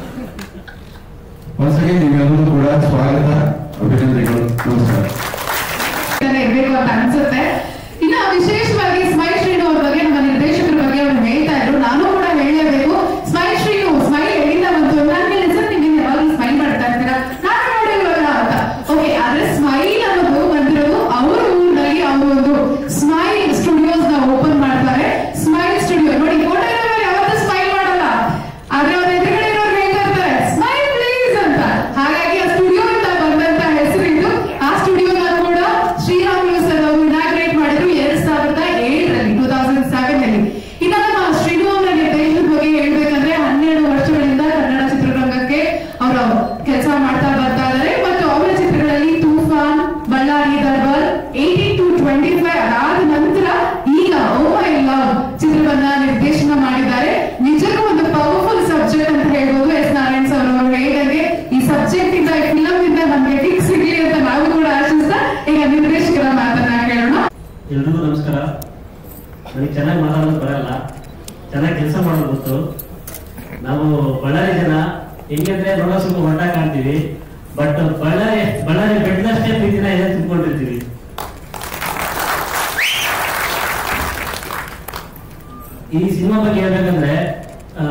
ಒಂದ್ಸಲಿ ನಿಮ್ಮೆಲ್ಲರೂ ಕೂಡ ಸ್ವಾಗತ ಅಭಿನಂದನೆಗಳು ನಮಸ್ಕಾರ ಇದ್ದಾನೆ ಇರ್ಬೇಕು ಅಂತ ಅನ್ಸುತ್ತೆ ಇನ್ನ ವಿಶೇಷವಾಗಿ ಸ್ಮೈಲ್ ಶ್ರೀನು ಅವ್ರ ಬಗ್ಗೆ ನಮ್ಮ ನಿರ್ದೇಶಕರ ಬಗ್ಗೆ ಅವ್ರು ಹೇಳ್ತಾ ಇದ್ರು ನಾನು ಕೂಡ ಹೇಳಲೇಬೇಕು ಸ್ಮೈಲ್ ಶ್ರೀನು ಸ್ಮೈಲ್ ಎಲ್ಲಿಂದ ಬಂತು ನನ್ಗೆ ಸರ್ ನೀವು ಯಾವಾಗಲೂ ಸ್ಮೈಲ್ ಮಾಡ್ತಾ ಇರ್ತೀರಾ ನಾನು ನೋಡಿಲ್ವಲ್ಲ ಅಂತ ಓಕೆ ಆದ್ರೆ ಸ್ಮೈಲ್ ಅನ್ನೋದು ಬಂದಿರೋದು ಅವ್ರ ಊರಿನಲ್ಲಿ ಅವರು ಒಂದು ಸ್ಮೈಲ್ ಸ್ಟುಡಿಯೋಸ್ ನ ಓಪನ್ ಮಾಡ್ತಾರೆ ಸ್ಮೈಲ್ ಸ್ಟುಡಿಯೋ ನೋಡಿ ಫೋಟೋ ಇರೋರು ಯಾವತ್ತೂ ಸ್ಮೈಲ್ ಮಾಡಲ್ಲ ಆದ್ರೆ ಅವ್ರ ಎದುರುಗಡೆ ಇರೋರು ಹೇಳ್ತಾ ಇರ್ತಾರೆ ಸ್ಮೈಲ್ ಪ್ಲೀಸ್ ಅಂತ ಹಾಗಾಗಿ ಆ ಸ್ಟುಡಿಯೋ ಅಂತ ಬಂದಂತ ಹೆಸರಿದ್ದು ಆ ಸ್ಟುಡಿಯೋನ ಕೂಡ ಶ್ರೀರಾಮುಲು ಸರ್ ಅವರು ಇನಾಗ್ರೇಟ್ ಮಾಡಿದ್ರು ಎರಡ್ ಸಾವಿರದ ಏಳರಲ್ಲಿ ಟೂ ತೌಸಂಡ್ ಸೆವೆನ್ ಅಲ್ಲಿ ಇನ್ನ ನಮ್ಮ ಶ್ರೀನು ಅವರ ನಿರ್ದೇಶನದ ಬಗ್ಗೆ ಹೇಳ್ಬೇಕಂದ್ರೆ ಹನ್ನೆರಡು ವರ್ಷಗಳಿಂದ ಕನ್ನಡ ಚಿತ್ರರಂಗಕ್ಕೆ ಅವರು ಕೆಲಸ ಮಾಡ್ತಾ ಬರ್ತಾ ಇದ್ದಾರೆ ಮತ್ತು ಅವರ ಚಿತ್ರಗಳಲ್ಲಿ Toofan Bellary Darbar eighteen to twenty five ಅದಾದ ನಂತರ ಈಗ ಓ ಮೈ ಲವ್ ಚಿತ್ರವನ್ನ ನಿರ್ದೇಶನ ಮಾಡಿದ್ದಾರೆ ನಿಜಕ್ಕೂ ಒಂದು ಪವರ್ಫುಲ್ ಸಬ್ಜೆಕ್ಟ್ ಅಂತ ಹೇಳ್ಬೋದು ಎಸ್ ನಾರಾಯಣ್ ಸರ್ ಅವರು ಹೇಳಿದಂಗೆ ಈ ಸಬ್ಜೆಕ್ಟ್ ಇಂದ ಈ ಫಿಲಂ ಇಂದ ನಮ್ಗೆ ಟಿಕ್ ಸಿಗ್ಲಿ ಅಂತ ನಾವು ಕೂಡ ಆಶಿಸ್ತಾ ಈಗ ನಿರ್ದೇಶಕರ ಮಾತನ್ನ ಕೇಳೋಣ ಎಲ್ರಿಗೂ ನಮಸ್ಕಾರ ನನಗೆ ಚೆನ್ನಾಗಿ ಮಾತಾಡೋದು ಬರಲ್ಲ ಚೆನ್ನಾಗಿ ಕೆಲಸ ಮಾಡೋದು ಗೊತ್ತು ನಾವು ಬಳ್ಳಾರಿ ಜನ ಹೆಂಗಂದ್ರೆ ನೋಡೋ ಸ್ವಲ್ಪ ಹೊಟ್ಟ ಕಾಣ್ತೀವಿ ಬಟ್ ಬಳ್ಳಾರಿ ಬಳ್ಳಾರಿ ಬೆಟ್ಟದಷ್ಟೇ ಪ್ರೀತಿನ ಇದೆ ತುಂಬಿಕೊಂಡಿರ್ತೀವಿ ಈ ಸಿನಿಮಾ ಬಗ್ಗೆ ಹೇಳ್ಬೇಕಂದ್ರೆ ಆ,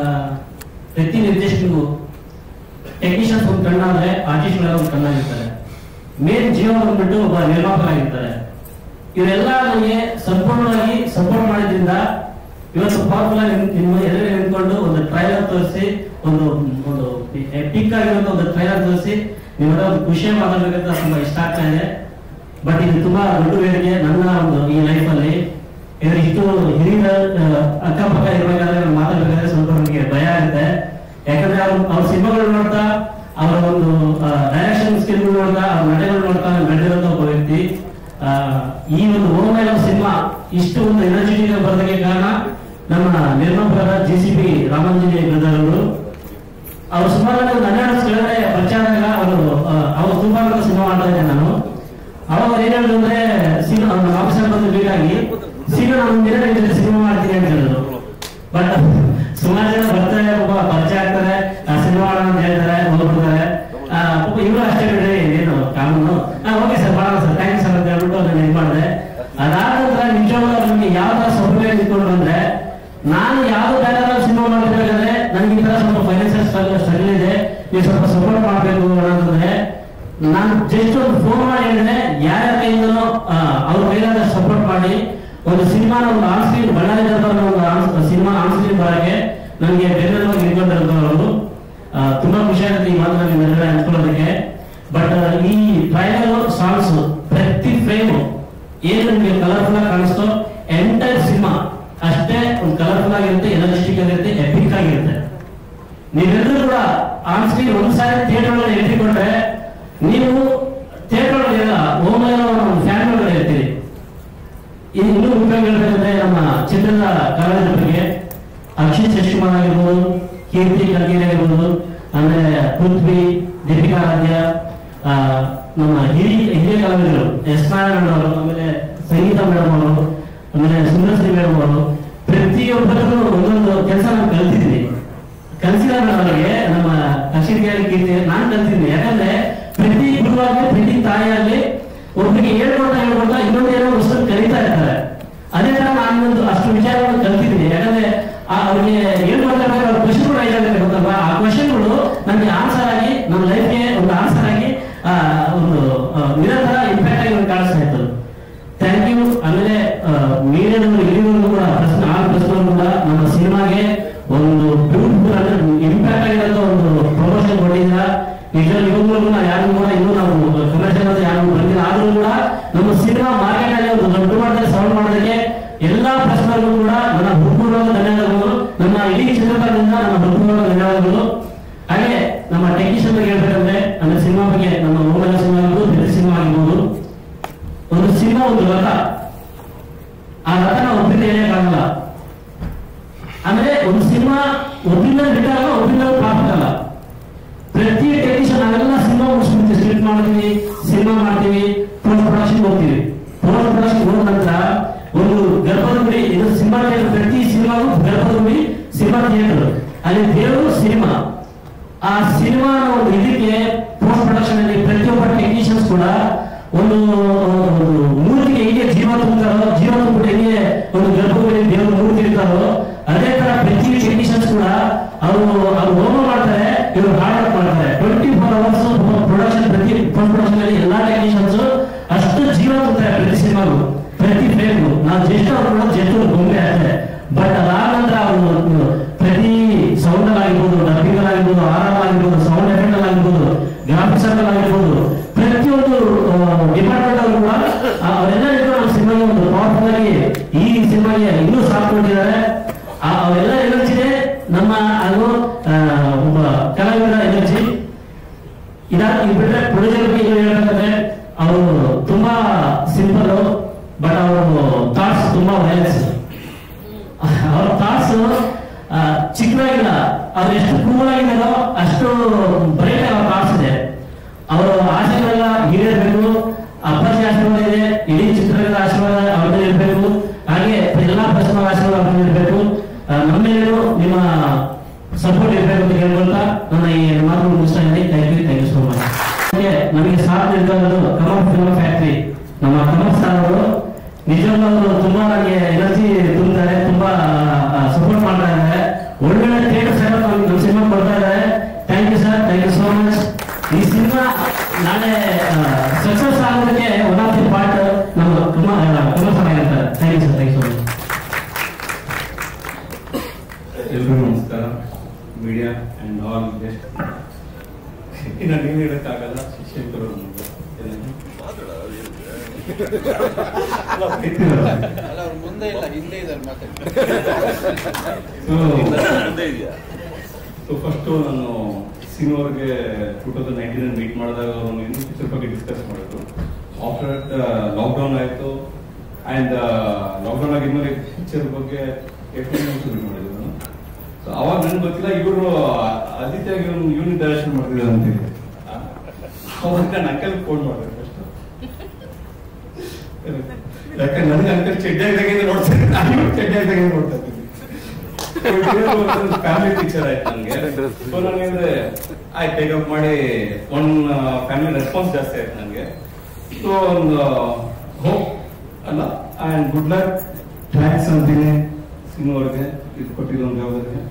ಪ್ರತಿ ನಿರ್ದೇಶಕನಿಗೂ ಟೆಕ್ನಿಷಿಯನ್ಸ್ ಒಂದು ಕಣ್ಣಾದ್ರೆ ಆರ್ಟಿಸ್ಟ್ಗಳೆಲ್ಲ ಒಂದು ಕಣ್ಣಾಗಿರ್ತಾರೆ ಮೇನ್ ಜೀವ ಬಂದ್ಬಿಟ್ಟು ಒಬ್ಬ ನಿರ್ಮಾಪಕರಾಗಿರ್ತಾರೆ ಇವರೆಲ್ಲ ನನಗೆ ಸಂಪೂರ್ಣವಾಗಿ ಸಪೋರ್ಟ್ ಮಾಡಿದ್ರಿಂದ ಇವತ್ತು ಪವರ್ಫುಲ್ ಆಗಿ ನಿಮ್- ನಿಮ್ಮ ಎದುರಿಗೆ ನಿಂತ್ಕೊಂಡು ಒಂದು ಟ್ರೈಲರ್ ತೋರಿಸಿ ಒಂದು ಒಂದು ಪಿಕ್ ಆಗಿರುವಂತ ಒಂದು ಟ್ರೈಲರ್ ತೋರಿಸಿ ನಿಮ್ಮ ಹತ್ರ ಒಂದು ಖುಷಿಯ ಮಾತಾಡ್ಬೇಕಂತ ತುಂಬಾ ಇಷ್ಟ ಆಗ್ತಾ ಇದೆ ಬಟ್ ಇದು ತುಂಬಾ ದೊಡ್ಡ ವೇದಿಕೆ ನನ್ನ ಒಂದು ಈ ಲೈಫ್ ಅಲ್ಲಿ ಇದ್ರ ಇಷ್ಟು ಹಿರಿಯ ಆ, ಅಕ್ಕಪಕ್ಕ ಇರ್ಬೇಕಾದ್ರೆ ನಾನು ಮಾತಾಡ್ಬೇಕಾದ್ರೆ ಸ್ವಲ್ಪ ನನಗೆ ಭಯ ಆಗುತ್ತೆ ಯಾಕಂದ್ರೆ ಅವ್ರ ಅವ್ರ ಸಿನಿಮಾಗಳು ನೋಡ್ತಾ ಅವರ ಒಂದು ಡೈರೆಕ್ಷನ್ ಸ್ಕಿಲ್ ನೋಡ್ತಾ ಅವ್ರ ನಡೆಗಳು ನೋಡ್ತಾ ನಾನು ಬೆಳೆದಿರೋಂಥ ಒಬ್ಬ ವ್ಯಕ್ತಿ ಆ, ಈ ಒಂದು ಓಮೈಲ ಸಿನಿಮಾ ಇಷ್ಟು ಒಂದು ಎನರ್ಜೆಟಿಕ್ ಬರೋದಕ್ಕೆ ಕಾರಣ ನಮ್ಮ ನಿರ್ಮಾಪಕರ G C P Ramanjaneya brother ಅವರು ಅವರು ಸುಮಾರು ಒಂದು ಹನ್ನೆರಡು ವರ್ಷ ಕೆಳಗಡೆ ಪರಿಚಯ ಆದಾಗ ಅವರು ಆ, ಅವರು ತುಂಬಾ ಸಿನಿಮಾ ಮಾಡ್ತಾ ಇದ್ದೆ ನಾನು ಅವಾಗ ಅವ್ರು ಏನ್ ಹೇಳಿದ್ರು ಅಂದ್ರೆ ಸಿನಿಮಾ ನಮ್ಮ ಆಫೀಸರ್ ಬಂದು ಬೇಕಾಗಿ ಸಿನಿಮಾ ನಾನು ದಿನ ನಿಮ್ ಜೊತೆ ಸಿನಿಮಾ ಮಾಡ್ತೀನಿ ಅಂತ ಹೇಳಿದ್ರು ಬಟ್ ಸುಮಾರು ಜನ ಬರ್ತಾರೆ ಒಬ್ಬ ಪರಿಚಯ ಆಗ್ತಾರೆ ಸಿನಿಮಾ ಮಾಡೋಣ ಅಂತ ಹೇಳ್ತಾರೆ ಹೋಗ್ಬಿಡ್ತಾರೆ ಆ, ಪಾಪ ಇವರು ಅಷ್ಟೇ ಬಿಡ್ರಿ ಏನು ಕಾನೂನು ಓಕೆ ಸರ್ ಮಾಡೋಣ ಸರ್ ಥ್ಯಾಂಕ್ ಸರ್ ಅಂತ ಹೇಳ್ಬಿಟ್ಟು ಅದನ್ನ ಇದು ಮಾಡಿದೆ ಅದಾದ ನಂತರ ನಿಜವಾಗ್ಲೂ ಅವ್ರು ನಮ್ಗೆ ಯಾವ ತರ ಸೌಲಭ್ಯ ನಿಂತ್ಕೊಂಡ್ರು ಅಂದ್ರೆ ನಾನು ಯಾವ ಬ್ಯಾನರ್ ಸಿನಿಮಾ ಮಾಡ್ತಿರ್ಬೇಕಾದ್ರೆ ನನಗೆ ಈ ತರ ಸ್ವಲ್ಪ ಫೈನಾನ್ಸಿಯಲ್ ಸ್ಟ್ರಗಲ್ ಇದೆ ನೀವು ಸ್ವಲ್ಪ ಸಪೋರ್ಟ್ ಮಾಡ್ಬೇಕು ಅಂತಂದ್ರೆ ನಾನು ಜಸ್ಟ್ ಒಂದು ಫೋನ್ ಮಾಡಿ ಹೇಳಿದ್ರೆ ಯಾರ್ಯಾರ ಕೈಯಿಂದನೋ ಆ, ಅವ್ರ ಕೈಲಾದ ಸಪೋರ್ಟ್ ಮಾಡಿ ಒಂದು ಸಿನಿಮಾನ ಒಂದು ಆನ್ ಸ್ಕ್ರೀನ್ ಬಳ್ಳಾರಿ ದರ್ಬಾರ್ನ ಒಂದು ಸಿನಿಮಾ ಆನ್ ಸ್ಕ್ರೀನ್ ಬರಕ್ಕೆ ನನಗೆ ಬೆನ್ನೆಲುಬಾಗಿ ನಿಂತ್ಕೊಂಡಿರೋದು ಆ, ತುಂಬಾ ಖುಷಿ ಆಗುತ್ತೆ ಈ ಮಾತನ್ನ ನಿಮ್ಮೆಲ್ಲರ ಹಂಚ್ಕೊಳ್ಳೋದಕ್ಕೆ ಬಟ್ ಈ ಟ್ರೈಲರ್ ಸಾಂಗ್ಸ್ ಪ್ರತಿ ಫ್ರೇಮ್ ಏನು ನಿಮಗೆ ಕಲರ್ಫುಲ್ ಆಗಿ ಕಾಣಿಸ್ತೋ ಎಂಟೈರ್ ಸಿನಿಮಾ ಅಷ್ಟೇ ಒಂದು ಕಲರ್ಫುಲ್ ಆಗಿರುತ್ತೆ ಎನರ್ಜೆಟಿಕ್ ಆಗಿರುತ್ತೆ ಎಪಿಕ್ ಆಗಿರುತ್ತೆ ನೀವೆಲ್ಲರೂ ಕೂಡ ಆನ್ ಸ್ಕ್ರೀನ್ ಒಂದು ಸಾರಿ ಥಿಯೇಟರ್ ಒಳಗಡೆ ಎಂಟ್ರಿ ಕೊಟ್ರೆ ನೀವು ಥಿಯೇಟರ್ ಒಳಗೆ ಎಲ್ಲ ಓಮೈನ ಒಂದು ಫ್ಯಾನ್ ಒಳಗಡೆ ಇರ್ತೀರಿ ಇದು ಇನ್ನೂ ಮುಖ್ಯವಾಗಿ ಹೇಳ್ಬೇಕಂದ್ರೆ ನಮ್ಮ ಚಿತ್ರದ ಕಲಾವಿದರ ಬಗ್ಗೆ ಅಕ್ಷಿತ್ ಶಶಿಕುಮಾರ್ ಆಗಿರ್ಬೋದು ಕೀರ್ತಿ ಕಲ್ಗೇರಿ ಆಗಿರ್ಬೋದು ಆಮೇಲೆ ಪೃಥ್ವಿ ದೀಪಿಕಾ ಆರಾಧ್ಯ ಆ, ನಮ್ಮ ಹಿರಿಯ ಹಿರಿಯ ಕಲಾವಿದರು ಎಸ್ ನಾರಾಯಣ ಅವರು ಆಮೇಲೆ ಸಂಗೀತ ಮೇಡಮ್ ಅವರು ಆಮೇಲೆ ಸುಂದರಶ್ರೀ ಮೇಡಮ್ ಅವರು ಪ್ರತಿಯೊಬ್ಬರಿಗೂ ಒಂದೊಂದು ಕೆಲಸ ನಾನು ಕಲ್ತಿದ್ದೀನಿ ಕಲಿಸಿದ ಅವರಿಗೆ ನಮ್ಮ ಅಕ್ಷಿತ್ ಗಾರಿ ಕೀರ್ತಿ ನಾನು ಕಲ್ತಿದ್ದೀನಿ ಯಾಕಂದ್ರೆ ಪ್ರತಿ ಗುರುವಾಗಲಿ ಪ್ರತಿ ತಾಯಿಯಾಗಲಿ ಒಬ್ಬರಿಗೆ ಹೇಳ್ಕೊಡ್ತಾ ಹೇಳ್ಕೊಡ್ತಾ ಇನ್ನೊಂದು ಏನೋ ವಸ್ತು ಕಲಿತಾ ಇರ್ತಾರೆ ಅದೇ ತರ ನಾನು ಒಂದು ಅಷ್ಟು ವಿಚಾರ ನಮ್ಮ ಇಡೀ ಚಿತ್ರತಂಡದಿಂದ ನಮ್ಮ ಹೃತ್ಪೂರ್ವಕ ಧನ್ಯವಾದಗಳು ಹಾಗೆ ನಮ್ಮ ಟೆಕ್ನಿಷಿಯನ್ ಬಗ್ಗೆ ಹೇಳ್ಬೇಕಂದ್ರೆ ಅಂದ್ರೆ ಸಿನಿಮಾ ಬಗ್ಗೆ ನಮ್ಮ ಓಮನ ಸಿನಿಮಾ ಆಗಿರ್ಬೋದು ಪ್ರತಿ ಸಿನಿಮಾ ಆಗಿರ್ಬೋದು ಒಂದು ಸಿನಿಮಾ ಒಂದು ರಥ ಆ ರಥನ ಒಬ್ಬರಿಂದ ಎಳೆಯಕ್ಕಾಗಲ್ಲ ಅಂದ್ರೆ ಒಂದು ಸಿನಿಮಾ ಒಬ್ಬರಿಂದ ರಿಟರ್ನ್ ಆಗಲ್ಲ ಒಬ್ಬರಿಂದ ಪ್ರಾಫಿಟ್ ಅಲ್ಲ ಪ್ರತಿ ಟೆಕ್ನಿಷಿಯನ್ ನಾವೆಲ್ಲ ಸಿನಿಮಾ ಮುಗಿಸ್ಬಿಡ್ತೀವಿ ಸ್ಕ್ರಿಪ್ಟ್ ಮಾಡ್ತೀವಿ ಸಿನಿಮಾ ಮಾಡ್ತೀವಿ ಪೋಸ್ಟ್ ಪ್ರೊಡಕ್ಷನ್ ಹೋಗ್ತೀವಿ ಪೋಸ್ಟ್ ಪ್ರೊಡಕ್ಷನ್ ಹೋದ ನಂತರ ಒಂದು ಗರ್ಭದ ಗುಡಿ ಇದು ಸಿನಿಮಾ ಥಿಯೇಟರ್ ಪ್ರತಿ ಸಿನಿಮಾಗೂ ಗರ್ಭದ ಗುಡಿ ಸಿನಿಮಾ ಥಿಯೇಟರ್ ಅಲ್ಲಿ ದೇವರು ಸಿನಿಮಾ ಆ ಸಿನಿಮಾ ಒಂದು ಇದಕ್ಕೆ ಪೋಸ್ಟ್ ಪ್ರೊಡಕ್ಷನ್ ಅಲ್ಲಿ ಪ್ರತಿಯೊಬ್ಬ ಟೆಕ್ನಿಷಿಯನ್ಸ್ ಕೂಡ ಒಂದು ಒಂದು ಮೂರ್ತಿಗೆ ಹೇಗೆ ಜೀವ ತುಂಬುತ್ತಾರೋ ಜೀವ ತುಂಬಿಟ್ಟು ಹೇಗೆ ಒಂದು ಗರ್ಭಗುಡಿ ದೇವರು ಮೂರ್ತಿ ಇರ್ತಾರೋ ಅದೇ ತರ ಪ್ರತಿ ಟೆಕ್ನಿಷಿಯನ್ಸ್ ಕೂಡ ಅವರು ಅವ್ರು ಹೋಮ ಮಾಡ್ತಾರೆ ಇವರು ಹಾರ್ಡ್ ವರ್ಕ್ ಮಾಡ್ತಾರೆ ಟ್ವೆಂಟಿ ಫೋರ್ ಅವರ್ಸ್ ಪ್ರೊಡಕ್ಷನ್ ಪ್ರತಿ ಪೋಸ್ಟ್ ಪ್ರೊಡಕ್ಷನ್ ಅಲ್ಲಿ ಎಲ್ಲಾ ಟೆಕ್ನಿಷಿಯನ್ಸ್ ಅಷ್ಟು ಜೀವ ತುಂಬ್ತಾರೆ ಪ್ರತಿ ಸಿನಿಮಾಗೂ ಪ್ರತಿ ಫ್ರೇಮ್ಗೂ ನಾವು ಜಸ್ಟ್ ಅವ್ರು ಕೂಡ ಜಸ್ಟ್ ಅವ್ರು ಗೊಂಬೆ ಆಗ್ತಾರೆ ಬಟ್ ಅದಾದ ನಂತರ ಅವರು ಪ್ರತಿ ಸೌಂಡ್ ಆಗಿರ್ಬೋದು ಡಬ್ಬಿಂಗ್ ಆಗಿರ್ಬೋದು ಆರಾಮ ಆಗಿರ್ಬೋದು ಸೌಂಡ್ ಎಫೆಕ್ಟ್ ಆಗಿರ್ಬೋದು ಗ್ರಾಫಿಕ್ಸ್ ಆಗಿರ್ಬೋದು ಪ್ರತಿಯೊಂದು ಡಿಪಾರ್ಟ್ಮೆಂಟ್ ಅವರು ಕೂಡ ಆ, ಅವರೆಲ್ಲ ಇದ್ರು ನಮ್ಮ ಸಿನಿಮಾಗೆ ಒಂದು ಪವರ್ಫುಲ್ ಆಗಿ ಈ ಸಿನಿಮಾಗೆ ಇನ್ನೂ ಸಾಥ್ ಕೊಟ್ಟಿದ್ದಾರೆ ಆ, ಅವೆಲ್ಲ ಎನರ್ಜಿನೇ ನಮ್ಮ ಅದು ಆ, ಒಬ್ಬ ಕಲಾವಿದರ ಎನರ್ಜಿ ಇದಾದ ಇದು ಬಿಟ್ರೆ ಪ್ರೊಡ್ಯೂಸರ್ ಬಗ್ಗೆ ಏನು ಹೇಳ್ಬೇಕಂದ್ರೆ ಅವರು ತುಂಬಾ ಸಿಂಪಲ್ ಬಟ್ ಅವರು ಥಾಟ್ಸ್ ತುಂಬಾ ವೈಲೆನ್ಸ್ ಅವ್ರ ಥಾಟ್ಸ್ ಚಿಕ್ಕದಾಗಿಲ್ಲ ಅವ್ರು ಎಷ್ಟು ಕೂಲ್ ಆಗಿದ್ದಾರೋ ಅಷ್ಟು ಬ್ರೈಟ್ ಆಗಿ ಅವ್ರ ಥಾಟ್ಸ್ ಇದೆ ಅವರು ಆಶಯಗಳೆಲ್ಲ ಈಡೇರಬೇಕು ಅಪ್ಪಾಜಿ ಆಶೀರ್ವಾದ ಇದೆ ಇಡೀ ಚಿತ್ರರಂಗದ ಆಶೀರ್ವಾದ ಅವ್ರ ಮೇಲೆ ಇರಬೇಕು ಹಾಗೆ ಎಲ್ಲಾ ಪ್ರಶ್ನೆ ಆಶೀರ್ವಾದ ಅವ್ರ ಮೇಲೆ ಇರಬೇಕು ನಮ್ಮ ಮೇಲೇನು ನಿಮ್ಮ ಸಪೋರ್ಟ್ ಇರಬೇಕು ಅಂತ ಹೇಳ್ಕೊಳ್ತಾ ನನ್ನ ಈ ಮಾತು ಮುಗಿಸ್ತಾ ಇದ್ದೀನಿ thank you thank you so much ನಮಗೆ ಸಾಥ್ ನೀಡಿರೋದು ಕಮಲ್ ಫಿಲ್ಮ್ ಫ್ಯಾಕ್ಟ್ರಿ ನಮ್ಮ ಕಮಲ್ ಸರ್ ಅವರು ನಿಜವಾಗ್ಲೂ ಅವರು ತುಂಬಾ ನನಗೆ ಎನರ್ಜಿ ತುಂಬ್ತಾರೆ ತುಂಬಾ ಸಪೋರ್ಟ್ ಮಾಡ್ತಾ ಇದ್ದಾರೆ ಒಳ್ಳೊಳ್ಳೆ ಥಿಯೇಟರ್ ಸರ್ ನಮ್ಮ ಸಿನಿಮಾ ಕೊಡ್ತಾ ಇದ್ದಾರೆ thank you sir thank you so much ಈ ಸಿನಿಮಾ ನಾಳೆ ಸಕ್ಸಸ್ ಆಗೋದಕ್ಕೆ ಒನ್ ಆಫ್ ದಿ ಪಾರ್ಟ್ ನಮ್ಮ ಕುಮಾರ್ ಕುಮಾರ್ ಸರ್ ಆಗಿರ್ತಾರೆ thank you sir thank you so much ಎಲ್ರಿಗೂ ನಮಸ್ಕಾರ ಮೀಡಿಯಾ ಅಂಡ್ ಆಲ್ ಗೆಸ್ಟ್ ಇನ್ನು ನೀವು ಹೇಳಕ್ಕಾಗಲ್ಲ ಶಿಕ್ಷಕರು ನಮ್ಗೆ. ಅಲ್ಲ ಅವ್ರು ಮುಂದೆ ಇಲ್ಲ ಹಿಂದೆ ಇದ್ದಾರೆ ಮುಂದೆ ಇದೆಯಾ ಸೊ ಫಸ್ಟು ನಾನು ಸಿನಿಮಾವ್ರಿಗೆ ಟೂ ತೌಸಂಡ್ ನೈನ್ಟೀನ್ ಮೀಟ್ ಮಾಡಿದಾಗ ಅವರು ಇನ್ನೂ ಪಿಕ್ಚರ್ ಬಗ್ಗೆ ಡಿಸ್ಕಸ್ ಮಾಡಿದ್ರು ಆಫ್ಟರ್ ಲಾಕ್ಡೌನ್ ಆಯಿತು ಆ್ಯಂಡ್ ಲಾಕ್ಡೌನ್ ಆಗಿದ್ಮೇಲೆ ಪಿಕ್ಚರ್ ಬಗ್ಗೆ ಏಪ್ರಿಲ್ ಶುರು ಮಾಡಿದ್ರು ನಾನು ಸೊ ಅವಾಗ ನನ್ಗೆ ಗೊತ್ತಿಲ್ಲ ಇವರು ಆದಿತ್ಯ ಯೂನಿಟ್ ಡೈರೆಕ್ಷನ್ ಮಾಡ್ತಿದ್ದಾರೆ ಅಂತಿದೆ ಅವಾಗ ನಾನು ಅಂಕಲ್ ಫೋನ್ ಮಾಡಿದೆ ಫಸ್ಟ್ ಯಾಕಂದ್ರೆ ನನಗೆ ಅಂಕಲ್ ಚೆಡ್ಡಿ ಆಗಿದ್ದಾಗೆ ನೋಡ್ತಾರೆ ನಾನು ಚೆಡ್ಡಿ ಆಗಿದ್ದಾಗೆ ನೋಡ್ತಾ ಇದ್ದೀನಿ ಫ್ಯಾಮಿಲಿ ಪಿಕ್ಚರ್ ಆಯ್ತು ನನಗೆ ಸೊ ನನಗೆ ಆಯ್ತು ಟೇಕ್ ಅಪ್ ಮಾಡಿ ಒನ್ ಫ್ಯಾಮಿಲಿ ರೆಸ್ಪಾನ್ಸ್ ಜಾಸ್ತಿ ಆಯ್ತು ನನಗೆ ಸೊ ಒಂದು ಹೋಪ್ ಅಲ್ಲ ಅಂಡ್ ಗುಡ್ ಲಕ್ ಥ್ಯಾಂಕ್ಸ್ ಅಂತೀನಿ ಸಿನಿಮಾ ಅವ್ರಿಗೆ ಇದು ಕೊಟ್ಟಿರೋ ಒಂದು ಯಾವುದಕ್ಕೆ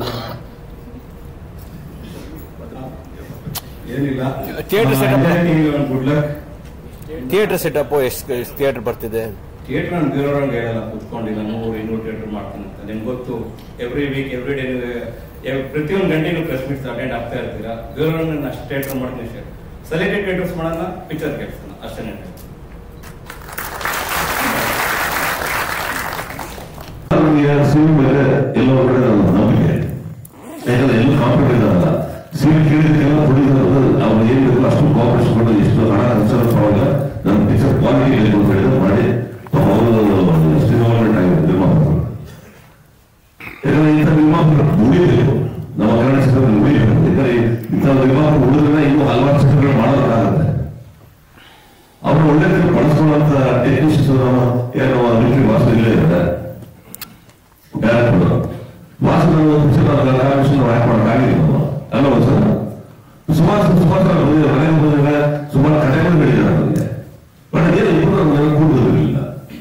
ಏನಿಲ್ಲ Theatre setup. Good luck theatre setup ಎಷ್ಟು ಎಷ್ಟು ಥಿಯೇಟರ್ ಬರ್ತಿದೆ ಥಿಯೇಟರ್ ನಾನು ಬೇರೆಯವ್ರಂಗೆ ಹೇಳಲ್ಲ ಕುತ್ಕೊಂಡಿಲ್ಲ ನೂರು ಇನ್ನೂರು ಥಿಯೇಟರ್ ಮಾಡ್ತೀನಿ ಅಂತ ನಿಮ್ಗೆ ಗೊತ್ತು ಎವ್ರಿ ವೀಕ್ ಎವ್ರಿ ಡೇ ಪ್ರತಿಯೊಂದು ಗಂಟೆನೂ ಪ್ರೆಸ್ ಮೀಟ್ಸ್ ಅಟೆಂಡ್ ಆಗ್ತಾ ಇರ್ತೀರಾ ಬೇರೆಯವ್ರನ್ನ ನಾನು ಅಷ್ಟು ಥಿಯೇಟರ್ ಮಾಡ್ತೀನಿ ಅಷ್ಟೇ ಸೆಲೆಕ್ಟೆಡ್ ಥಿಯೇಟರ್ಸ್ ಮಾಡೋಣ ಪಿಕ್ಚರ್ ಕೆಲ್ಸನ ಅಷ್ಟೇ ಸಿವಿಲ್ ಮೇಲೆ ಎಲ್ಲೋ ಕಡೆ ನನ್ನ ನಂಬಿಕೆ ಯಾಕಂದ್ರೆ ಎಲ್ಲೂ ಕಾಂಪಿಟೇಟ್ ಅಲ್ಲ ಸಿವಿಲ್ ಕೇಳಿದಕ್ಕೆಲ್ಲ ಪ್ರೊಡ್ಯೂಸರ್ ಅವ್ರು ಏನ್ ಬೇಕು ಅಷ್ಟು ಕಾಂಪಿಟೇಷನ್ ಕೊಟ್ಟು ಎಷ್ಟು ಹಣ ಖರ್ಚಾಗ ಪರವಾಗಿಲ್ಲ ನನ್ನ ಪಿಕ್ಚರ್ ಕ್ವಾಲಿಟಿ ಬೇಕು ಅಂತ ಹೇಳಿದ್ರೆ ಮಾಡಿ ಪಾಪ ಅವರು ಎಷ್ಟು ಡೆವಲಪ್ಮೆಂಟ್ ಆಗಿದೆ ನಿರ್ಮಾಪಕರು ಯಾಕಂದ್ರೆ ಇಂಥ ನಿರ್ಮಾಪಕರು ಉಳಿಬೇಕು ನಮ್ಮ ಕನ್ನಡ ಚಿತ್ರದಲ್ಲಿ ಉಳಿಬೇಕು ಯಾಕಂದ್ರೆ ಇಂಥ ನಿರ್ಮಾಪಕರು ಉಳಿದ್ರೆ ಇನ್ನೂ ಹಲವಾರು ಚಿತ್ರಗಳು ಮಾಡೋದಕ್ಕಾಗುತ್ತೆ ಅವರು ಒಳ್ಳೆ ಬಳಸ್ಕೊಳ್ಳುವಂತ ಟೆಕ್ನಿಷಿಯನ್ಸ್ ಏನೋ ಮಿಲಿಟರಿ ವಾಸು ಇಲ್ಲೇ ಇದ್ದಾರೆ ಡೈರೆಕ್ಟರ್ ವಾಸು ಪಿಕ್ಚರ್ ಕಲಾವಿಷನ್ ಆಕ್ಟ್ ಮಾಡೋಕ್ಕಾಗಿಲ್ಲ ಅಲ್ವಾ ಸರ್ ಸುಮಾರು ಸುಮಾರು ಸಲ ಬಂದಿದೆ ಮನೆಗೆ ಬಂದಾಗ ಸುಮಾರು ಕಥೆಗಳು ಹೇಳಿದ್ದಾರೆ ನನಗೆ ಬಟ್ ಅದೇನು ಇಬ್ಬರು ನನಗೆ ಕೂಡುವುದಿಲ್ಲ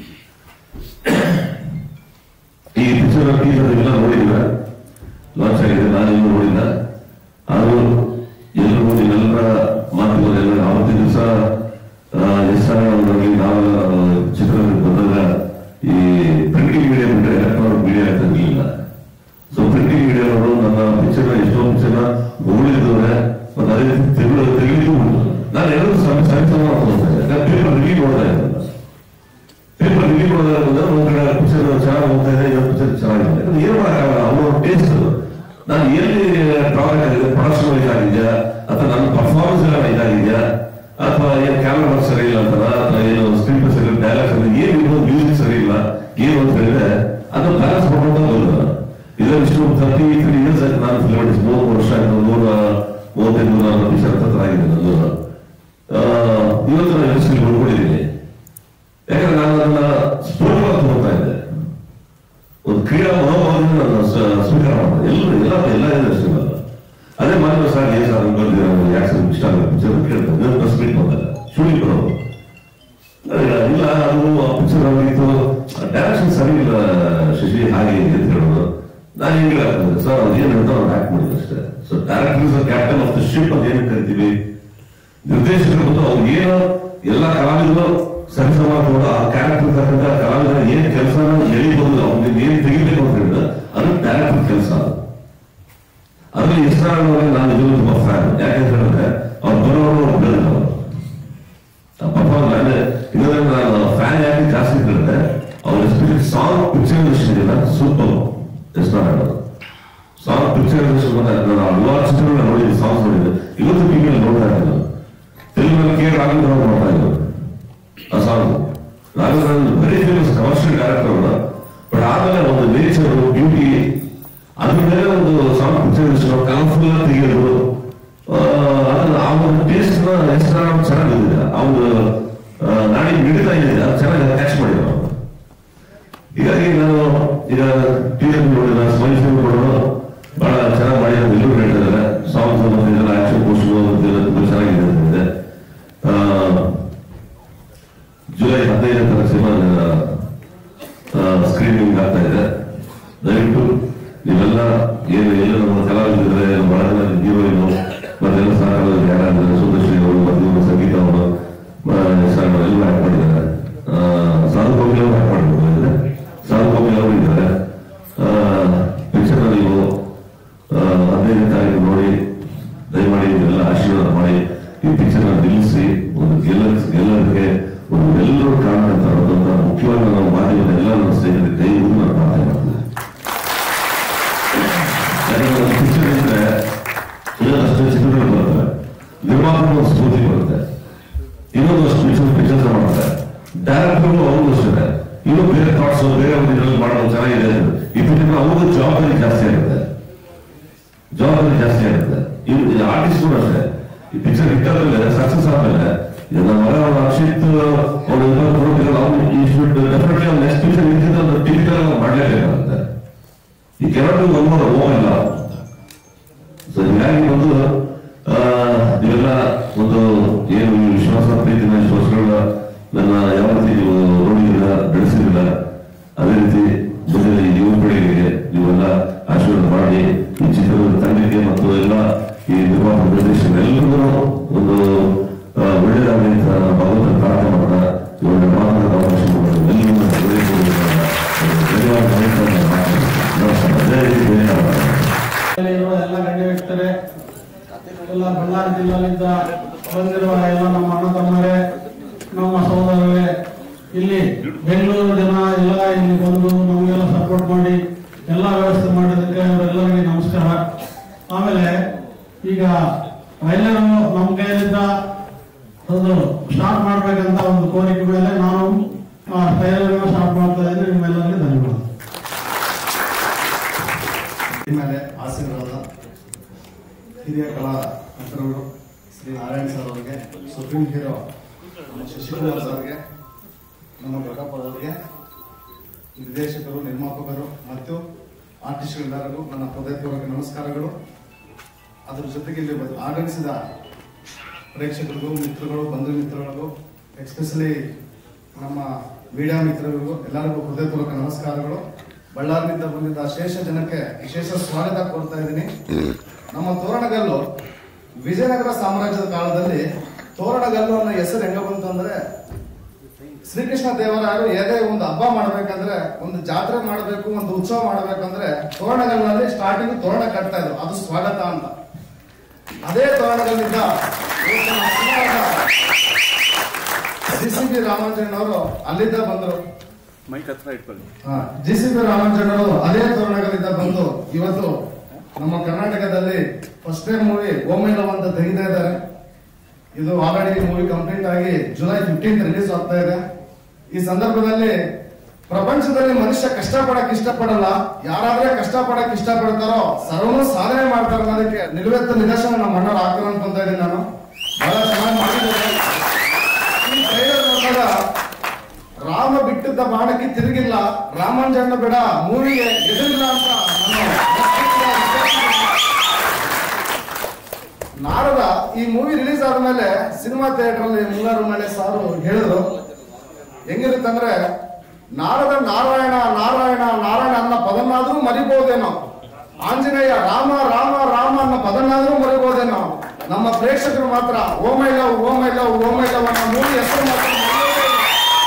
ಈ ಪಿಕ್ಚರ್ ಟೀಸರ್ ಎಲ್ಲ ನೋಡಿದ್ರ ಲಾಂಚ್ ಆಗಿದೆ ನಾನು ಇನ್ನೂ ನೋಡಿಲ್ಲ ಅದು ಎಲ್ಲರೂ ನೋಡಿ ಎಲ್ಲರ ಮಾತುಗಳೆಲ್ಲ ಆವತ್ತಿನ ದಿವಸ ಎಸ್ಆರ್ನಲ್ಲಿ ನಾವೆಲ್ಲ ಚಿತ್ರದಲ್ಲಿ ಬಂದಾಗ ಈ ಪ್ರಿಂಟಿಂಗ್ ಮೀಡಿಯಾ ಬಿಟ್ಟರೆ ಎಲೆಕ್ಟ್ರಾನಿಕ್ ಮೀಡಿಯಾ ಅಂತ ಇರಲಿಲ್ಲ ಸೊ ಪ್ರಿಂಟಿಂಗ್ ಮೀಡಿಯಾದವರು ನನ್ನ ಪಿಕ್ಚರ್ ಎಷ್ಟೊಂದು ಜನ ಹೊಗಳಿದ್ದಾರೆ ಮತ್ತೆ ಅದೇ ತೆಗೆದು ತೆಗೆದು ನಾನು ಎಲ್ಲರೂ ಸಮ ಸರಿಸಮ ಪೇಪರ್ ರಿಲೀವ್ ನೋಡ್ತಾ ಇದ್ದೆ ಪೇಪರ್ ರಿಲೀವ್ ನೋಡಿದಾಗ ಒಂದ್ ಕಡೆ ಪಿಕ್ಚರ್ ಚೆನ್ನಾಗಿ ಹೋಗ್ತಾ ಇದೆ ಇನ್ನೊಂದು ಪಿಕ್ಚರ್ ಚೆನ್ನಾಗಿದೆ ಯಾಕಂದ್ರೆ ಏನ್ ಮಾಡಕ್ಕಾಗಲ್ಲ ಅವರು ಎಲ್ಲಿ ಡ್ರಾಬ್ಯಾಕ್ ಆಗಿದೆ ಪ್ರೊಡಕ್ಷನ್ ಇದಾಗಿದೆಯಾ ಅಥವಾ ನನ್ನ ಪರ್ಫಾರ್ಮೆನ್ಸ್ ಎಲ್ಲ ಇದಾಗಿದೆಯಾ ಅಥವಾ ಏನ್ ಕ್ಯಾಮ್ರಾ ಸರಿ ಇಲ್ಲ ಅಂತಾರ ಅಥವಾ ಏನು ಸ್ಕ್ರೀನ್ ಸರಿ ಇಲ್ಲ ಡೈಲಾಗ್ ಸರಿ ಇಲ್ಲ, ಏನ್ ಇದು ಮ್ಯೂಸಿಕ್ ಸರಿ ಇಲ್ಲ ಏನು ಅಂತ ಹೇಳಿದ್ರೆ ಅದನ್ನ ಬ್ಯಾಲೆನ್ಸ್ ಮಾಡ್ಕೊಂತ ಬಂದ ಇದರಲ್ಲಿ ಇಷ್ಟು ತರ್ಟಿ ತ್ರೀ ಇಯರ್ಸ್ ಆಯ್ತು ನಾನು ಫಿಲ್ಮ್ ಆರ್ಟಿಸ್ಟ್ ಮೂರು ವರ್ಷ ಆಯ್ತು ನೂರ ಮೂವತ್ತೈದು ನೂರ ನಲವತ್ತು ವರ್ಷ ಹತ್ರ ಆಗಿದೆ ನಂದು ಆ, ಇವತ್ತು ನಾನು ಇಂಡಸ್ಟ್ರಿ ಉಳ್ಕೊಂಡಿದ್ದೀನಿ ಯಾಕಂದ್ರೆ ನಾನು ನನ್ನ ಸ್ಫೂರ್ತಿ ತಗೋತಾ ಇದ್ದೆ ಒಂದು ಕ್ರೀಡಾ ಮನೋಭಾವದಿಂದ ನಾನು ಸ- ಸ್ವೀಕಾರ ಮಾಡಿದೆ ಎಲ್ಲರೂ ಎಲ್ಲ ಎಲ್ಲ ಇಂಡಸ್ಟ್ರಿ ಅಲ್ಲ ಅದೇ ಮಾತ್ರ ಸರ್ ಏನ್ ಸರ್ ಬಂದಿರ ಯಾಕೆ ಸರ್ ಇಷ್ಟ ಆಗುತ್ತೆ ಪಿಕ್ಚರ್ ಕೇಳ್ತಾರೆ ನಾನು ಪ್ರೆಸ್ ಮೀಟ್ ಬಂದಾಗ ಶೂಟಿಂಗ್ ಬರೋದು ನನಗೆ ಇಲ್ಲ ಅದು ಆ ಪಿಕ್ಚರ್ ಆಗಿತ್ತು ಡೈರೆಕ್ಷನ್ ಸರಿ ಇಲ್ಲ ಶಶಿ ಹಾಗೆ ಹೀಗೆ ಅಂತ ಹೇಳೋದು ನಾನು ಹಿಂಗಿಲ್ಲ ಸರ್ ಅದು ಏನು ಹೇಳ್ತಾ ನಾವು ಆಕ್ಟ್ ಮಾಡಿದ್ವಿ ಅಷ್ಟೇ so director is captain of the ship ಅಂತ ಏನು ಕರಿತೀವಿ ನಿರ್ದೇಶಕರು ಬಂದು ಅವ್ರು ಏನು ಎಲ್ಲ ಕಲಾವಿದರು ಸರಿಸಮಾನ ಆ ಕ್ಯಾರೆಕ್ಟರ್ ತಕ್ಕಂತ ಕಲಾವಿದರ ಏನ್ ಕೆಲಸನ ಎಳಿಬಹುದು ಅವ್ನಿಗೆ ಏನ್ ತೆಗಿಬೇಕು ಅಂತ ಹೇಳಿದ್ರೆ ಅದು ಡೈರೆಕ್ಟರ್ ಕೆಲಸ ಅದ್ರಲ್ಲಿ ಇಸ್ರಾಯಲ್ ನಾನು ಇದು ತುಂಬಾ ಫ್ಯಾನ್ ಯಾಕೆ ಹೇಳಿದ್ರೆ ಅವ್ರು ಬರೋರು ಅವ್ರು ಬೆಳೆದವರು ಪಾಪ ನಾನು ಇದರಲ್ಲಿ ನಾನು ಫ್ಯಾನ್ ಯಾಕೆ ಜಾಸ್ತಿ ಹೇಳಿದ್ರೆ ಅವ್ರ ಎಸ್ಪೆಷಲಿ ಸಾಂಗ್ ಪಿಕ್ಚರ್ ಇದೆಯಲ್ಲ ಸೂಪರ್ ಇಸ್ರಾಯಲ್ ಸಾಂಗ್ ಪಿಕ್ಚರ್ ನಾನು ಹಲವಾರು ಚಿತ್ರಗಳನ್ನ ನೋಡಿದ್ದೆ ಸಾಂಗ್ಸ್ ನೋಡಿದ್ದೆ ಇವತ್ತು ಟಿವಿಯಲ್ಲಿ ನೋಡ್ತಾ ಇದ್ದೀನಿ ತೆಲುಗಿನಲ್ಲಿ ಕೆ ರಾಘವೇಂದ್ರ ಅವರು ಮಾಡ್ತಾ ಇದ್ರು ಆ song Raghavendra very famous commercial director ಅವರು ಬಟ್ ಆಮೇಲೆ ಒಂದು ನೇಚರ್ ಬ್ಯೂಟಿ ಅದ್ರ ಮೇಲೆ ಒಂದು ಸಾಂಗ್ ಪಿಕ್ಚರ್ ಕಲರ್ಫುಲ್ ತೆಗೆಯೋದು ಆ, ಅದನ್ನ ಆ ಒಂದು ಟೇಸ್ಟ್ ನ ಹೆಸರು ಚೆನ್ನಾಗಿದೆ ಆ ಒಂದು ಆ, ನಾಡಿ ಮಿಡಿತಾ ಇದೆ ಅದು ಚೆನ್ನಾಗಿ ಕ್ಯಾಚ್ ಮಾಡಿದ್ರು ಅವ್ರು. ಹೀಗಾಗಿ ನಾನು ಈಗ ಟಿವಿ ನೋಡಿದ ಸ್ಮೈಲ್ ಫಿಲ್ಮ್ ನೋಡೋದು ಬಹಳ ಚೆನ್ನಾಗಿ ಮಾಡಿದ್ದಾರೆ ಎಲ್ಲರೂ ಹೇಳ್ತಿದ್ದಾರೆ ಸಾಂಗ್ಸ್ ಮತ್ತೆ ಇದೆಲ್ಲ ಆಕ್ಷನ್ ಪೋಸ್ಟ್ ತುಂಬಾ ಚೆನ್ನಾಗಿದೆ ಅಂತ ಇದೆ ಆ, ಜುಲೈ ಹದಿನೈದನೇ ತಾರೀಕು ಸಿನಿಮಾ ಸ್ಕ್ರೀನಿಂಗ್ ಆಗ್ತಾ ಇದೆ ದಯವಿಟ್ಟು ನೀವೆಲ್ಲ ಏನು ಎಲ್ಲ ನಮ್ಮ ಕಲಾವಿದರಿದ್ದಾರೆ ನಮ್ಮ ಬಹಳ ಜನ ಹೀರೋಯಿನು ಮತ್ತೆಲ್ಲ ಸಹಕಾರದಲ್ಲಿ ಯಾರಾಗಿದ್ದಾರೆ ಸುಂದರ್ಶ್ರೀ ಅವರು ಮತ್ತು ಇವರು ಸಂಗೀತ ಅವರು ಹೆಸರು ಎಲ್ಲರೂ ಆಕ್ಟ್ ಮಾಡಿದ್ದಾರೆ ಆ, ಸಾಧು ಕೋಗಿಲ್ ಅವರು ಆಕ್ಟ್ ಮಾಡಿದ್ದಾರೆ ಸಾಧು ಕೋಗಿಲ್ ಅವರು ಇದ್ದಾರೆ ಪಿಕ್ಚರ್ ನೀವು ಆ, ಹದಿನೈದನೇ ತಾರೀಕು ನೋಡಿ ದಯಮಾಡಿ ನೀವೆಲ್ಲ ಆಶೀರ್ವಾದ ಮಾಡಿ ಈ ಪಿಕ್ಚರ್ ನಿಲ್ಲಿಸಿ ಒಂದು ಗೆಲ್ಲ ಗೆಲ್ಲೋದಕ್ಕೆ ಒಂದು ಎಲ್ಲರೂ ಕಾರಣಕರ್ತ ಅನ್ನೋದಂತ ಮುಖ್ಯವಾಗಿ ನಾವು ಮಾಧ್ಯಮದ ಎಲ್ಲ ನನ್ನ ಸ್ನೇಹಿತರಿಗೆ ಕೈ ಮುಗಿದು ನಾನು ಪ್ರಾರ್ಥನೆ ಮಾಡ್ತೀನಿ ಯಾಕಂದ್ರೆ ಒಂದು ಪಿಕ್ಚರ್ ಇದ್ರೆ ಇನ್ನೊಂದಷ್ಟು ಚಿತ್ರಗಳು ಬರ್ತವೆ ನಿರ್ಮಾಪಕರು ಒಂದು ಸ್ಫೂರ್ತಿ ಬರುತ್ತೆ ಇನ್ನೊಂದು ಅಷ್ಟು ಪಿಕ್ಚರ್ ಪಿಕ್ಚರ್ಸ್ ಮಾಡ್ತಾರೆ ಡೈರೆಕ್ಟರ್ಗಳು ಅವ್ರಿಗೂ ಅಷ್ಟೇ ಇನ್ನೂ ಬೇರೆ ಥಾಟ್ಸ್ ಬೇರೆ ಒಂದು ಇದರಲ್ಲಿ ಮಾಡೋದು ಚೆನ್ನಾಗಿದೆ ಅಂತ. ಈ ಪಿಕ್ಚರ್ ಅವ್ರಿಗೂ ಜವಾಬ್ದಾರಿ ಜಾಸ್ತಿ ಆಗುತ್ತೆ ಜವಾಬ್ದಾರಿ ಜಾಸ್ತಿ ಆಗುತ್ತೆ ಇನ್ನು ಆರ್ಟಿಸ್ಟ್ ಅಷ್ಟೇ ಈ ಪಿಕ್ಚರ್ ಹಿಟ್ಟಾದ್ಮೇಲೆ ಸಕ್ಸಸ್ ಆದ್ಮೇಲೆ ಈಗ ನಮ್ಮ ಮಗ ಅಕ್ಷಿತ್ ಅವ್ರು ಏನಾದ್ರು ಕೊಡೋದಿಲ್ಲ ಅವ್ನು ಈ ಶುಡ್ ಡೆಫಿನೆಟ್ಲಿ ಅವ್ನು ನೆಕ್ಸ್ಟ್ ಪಿಕ್ಚರ್ ಇಂತಿದ್ದ ಒಂದು ಟಿಪಿಕಲ್ ಮಾಡಲೇಬೇಕಾಗುತ್ತೆ ಈ ಕೆಲವು ಒಂದು ಹೋಗಲ್ಲ ಸೊ ಹೀಗಾಗಿ ಒಂದು ಆ, ನೀವೆಲ್ಲ ಒಂದು ಏನು ಈ ವಿಶ್ವಾಸ ಪ್ರೀತಿನ ವಿಶ್ವಾಸಗಳನ್ನ ನನ್ನ ಯಾವ ರೀತಿ ನೀವು ನೋಡಿದಿಲ್ಲ ಬೆಳೆಸಿದಿಲ್ಲ ಅದೇ ರೀತಿ ಮುಂದಿನ ಈ ಯುವ ಪೀಳಿಗೆಗೆ ನೀವೆಲ್ಲ ಆಶೀರ್ವಾದ ಮಾಡಿ ಈ ಚಿತ್ರದ ತಂಡಕ್ಕೆ ಮತ್ತು ಎಲ್ಲ ಈ ನಿರ್ಮಾಣ ನಿರ್ದೇಶಕರು ಎಲ್ಲರಿಗೂ ಒಂದು ಆ, ಒಳ್ಳೆಯದಾಗಲಿ ಅಂತ ನಾನು ಭಗವಂತನ ಪ್ರಾರ್ಥನೆ ಮಾಡ್ತಾ ಇವಾಗ ನಿರ್ಮಾಣದ ಅವಕಾಶ ಮಾಡಿದ್ರು ಎಲ್ಲರಿಗೂ ಹೃದಯಪೂರ್ವಕ ಧನ್ಯವಾದ ಹೇಳ್ತಾ ನಾನು ಮಾತನಾಡ್ತೀನಿ. ನಮಸ್ಕಾರ ಅದೇ ರೀತಿ ಧನ್ಯವಾದ ಇರುವ ಎಲ್ಲ ಗಣ್ಯ ವ್ಯಕ್ತರೇ ಎಲ್ಲ ಬಳ್ಳಾರಿ ಜಿಲ್ಲೆಯಿಂದ ಬಂದಿರುವ ಎಲ್ಲ ನಮ್ಮ ಅಣ್ಣ ತಮ್ಮರೇ ನಮ್ಮ ಸಹೋದರರೇ ಇಲ್ಲಿ ಬೆಂಗಳೂರು ಜನ ಎಲ್ಲ ಇಲ್ಲಿ ಬಂದು ನಮಗೆಲ್ಲ ಸಪೋರ್ಟ್ ಮಾಡಿ ಎಲ್ಲ ವ್ಯವಸ್ಥೆ ಮಾಡಿದ್ದಕ್ಕೆ ಅವರೆಲ್ಲರಿಗೆ ನಮಸ್ಕಾರ ಆಮೇಲೆ ಈಗ ಎಲ್ಲರೂ ನಮ್ಮ ಕೈಯಲ್ಲಿದ್ದ ಒಂದು ಸ್ಟಾರ್ಟ್ ಮಾಡ್ಬೇಕಂತ ಒಂದು ಕೋರಿಕೆ ಮೇಲೆ ನಾನು ಟ್ರೈಲರ್ ಸ್ಟಾರ್ಟ್ ಮಾಡ್ತಾ ಇದ್ದೀನಿ ನಿಮ್ಮೆಲ್ಲರಿಗೆ ಧನ್ಯವಾದ ಮೇಲೆ ಆಶೀರ್ವಾದ ಹಿರಿಯ ಕಲಾ ನಟರುಗಳು ಶ್ರೀ ನಾರಾಯಣ್ ಸರ್ ಅವರಿಗೆ ಸುಪ್ರೀಂ ಹೀರೋ ನಮ್ಮ ಶಶಿಕುಮಾರ್ ಸರ್ಗೆ ನಮ್ಮ ದೊಡ್ಡಪ್ಪ ಅವರಿಗೆ ನಿರ್ದೇಶಕರು ನಿರ್ಮಾಪಕರು ಮತ್ತು ಆರ್ಟಿಸ್ಟ್ಗಳೆಲ್ಲರಿಗೂ ನನ್ನ ಹೃದಯಪೂರ್ವಕ ನಮಸ್ಕಾರಗಳು ಅದರ ಜೊತೆಗೆ ಇಲ್ಲಿ ಬಂದು ಆಗಮಿಸಿದ ಪ್ರೇಕ್ಷಕರಿಗೂ ಮಿತ್ರಗಳು ಬಂಧು ಮಿತ್ರಗಳಿಗೂ ಎಸ್ಪೆಷಲಿ ನಮ್ಮ ಮೀಡಿಯಾ ಮಿತ್ರರಿಗೂ ಎಲ್ಲರಿಗೂ ಹೃದಯಪೂರ್ವಕ ನಮಸ್ಕಾರಗಳು ಬಳ್ಳಾರಿನಿಂದ ಬಂದಿದ್ದ ಶೇಷ ಜನಕ್ಕೆ ವಿಶೇಷ ಸ್ವಾಗತ ಕೋರ್ತಾ ಇದ್ದೀನಿ ನಮ್ಮ ತೋರಣಗಲ್ಲು ವಿಜಯನಗರ ಸಾಮ್ರಾಜ್ಯದ ಕಾಲದಲ್ಲಿ ತೋರಣಗಲ್ಲು ಅನ್ನೋ ಹೆಸರು ಹೆಂಗ ಬಂತು ಅಂದ್ರೆ ಶ್ರೀಕೃಷ್ಣ ದೇವರಾಯರು ಏದೇ ಒಂದು ಹಬ್ಬ ಮಾಡ್ಬೇಕಂದ್ರೆ ಒಂದು ಜಾತ್ರೆ ಮಾಡಬೇಕು ಒಂದು ಉತ್ಸವ ಮಾಡ್ಬೇಕಂದ್ರೆ ತೋರಣಗಲ್ನಲ್ಲಿ ಸ್ಟಾರ್ಟಿಂಗ್ ತೋರಣ ಕಟ್ತಾ ಇದ್ರು ಅದು ಸ್ವಾಗತ ಅಂತ ಅದೇ ತೋರಣಗಲ್ಲಿದ್ದ ಜಿ ಸಿ ಬಿ ರಾಮಾಂಜನವರು ಅಲ್ಲಿದ್ದ ಬಂದ್ರು ಮೈಕ್ ಹತ್ರ ಇಟ್ಕೊಳ್ಳಿ ಜಿ ಸಿ ಬಿ ರಾಮಾಂಜನವರು ಅದೇ ತೋರಣಗಳಿಂದ ಬಂದು ಇವತ್ತು ನಮ್ಮ ಕರ್ನಾಟಕದಲ್ಲಿ ಫಸ್ಟ್ ಟೈಮ್ ಮೂವಿ ಓಮೇಲವ್ ಅಂತ ತೆಗಿತಾ ಇದ್ದಾರೆ ಇದು ಆಲ್ರೆಡಿ ಮೂವಿ ಕಂಪ್ಲೀಟ್ ಆಗಿ ಜುಲೈ ಫಿಫ್ಟೀನ್ತ್ ರಿಲೀಸ್ ಆಗ್ತಾ ಇದೆ ಈ ಸಂದರ್ಭದಲ್ಲಿ ಪ್ರಪಂಚದಲ್ಲಿ ಮನುಷ್ಯ ಕಷ್ಟಪಡಕ್ ಇಷ್ಟಪಡಲ್ಲ ಯಾರಾದ್ರೆ ಕಷ್ಟಪಡಕ್ ಇಷ್ಟಪಡ್ತಾರೋ ಸರ್ವನು ಸಾಧನೆ ಮಾಡ್ತಾರೆ ಅನ್ನೋದಕ್ಕೆ ನಿಲುವೆತ್ತ ನಿದರ್ಶನ ನಮ್ಮ ಅಣ್ಣ ಆಗ್ತಾರೆ ಅನ್ಕೊಂತ ಇದ್ದೀನಿ ನಾನು ಬಹಳ ಚೆನ್ನಾಗಿ ಮಾಡಿದ್ದಾರೆ ಈ ಟ್ರೈಲರ್ ನೋಡಿದಾಗ ರಾಮ ಬಿಟ್ಟಿದ್ದ ಬಾಣಕ್ಕೆ ತಿರುಗಿಲ್ಲ ರಾಮಾಂಜಣ್ಣ ಬೇಡ ಮೂವಿಗೆ ಎದುರಿಲ್ಲ ಅಂತ ನಾನು ನಾರದ ಈ ಮೂವಿ ರಿಲೀಸ್ ಆದ್ಮೇಲೆ ಸಿನಿಮಾ ಥಿಯೇಟರ್ ಅಲ್ಲಿ ಮುಂಗಾರು ಮಳೆ ಸಾರು ಹೇಳಿದ್ರು ಹೆಂಗಿರುತ್ತಂದ್ರೆ ನಾರದ ನಾರಾಯಣ ನಾರಾಯಣ ನಾರಾಯಣ ಅನ್ನೋ ಪದನಾದ್ರೂ ಮರಿಬಹುದೇನೋ ಆಂಜನೇಯ ರಾಮ ರಾಮ ರಾಮ ಅನ್ನೋ ಪದನಾದ್ರೂ ಮರಿಬಹುದೇನೋ ನಮ್ಮ ಪ್ರೇಕ್ಷಕರು ಮಾತ್ರ oh my love oh my love oh my love ಅನ್ನೋ ಮೂವಿ ಹೆಸರು ಮಾತ್ರ ಮರೆಯೋದೇ ಇಲ್ಲ.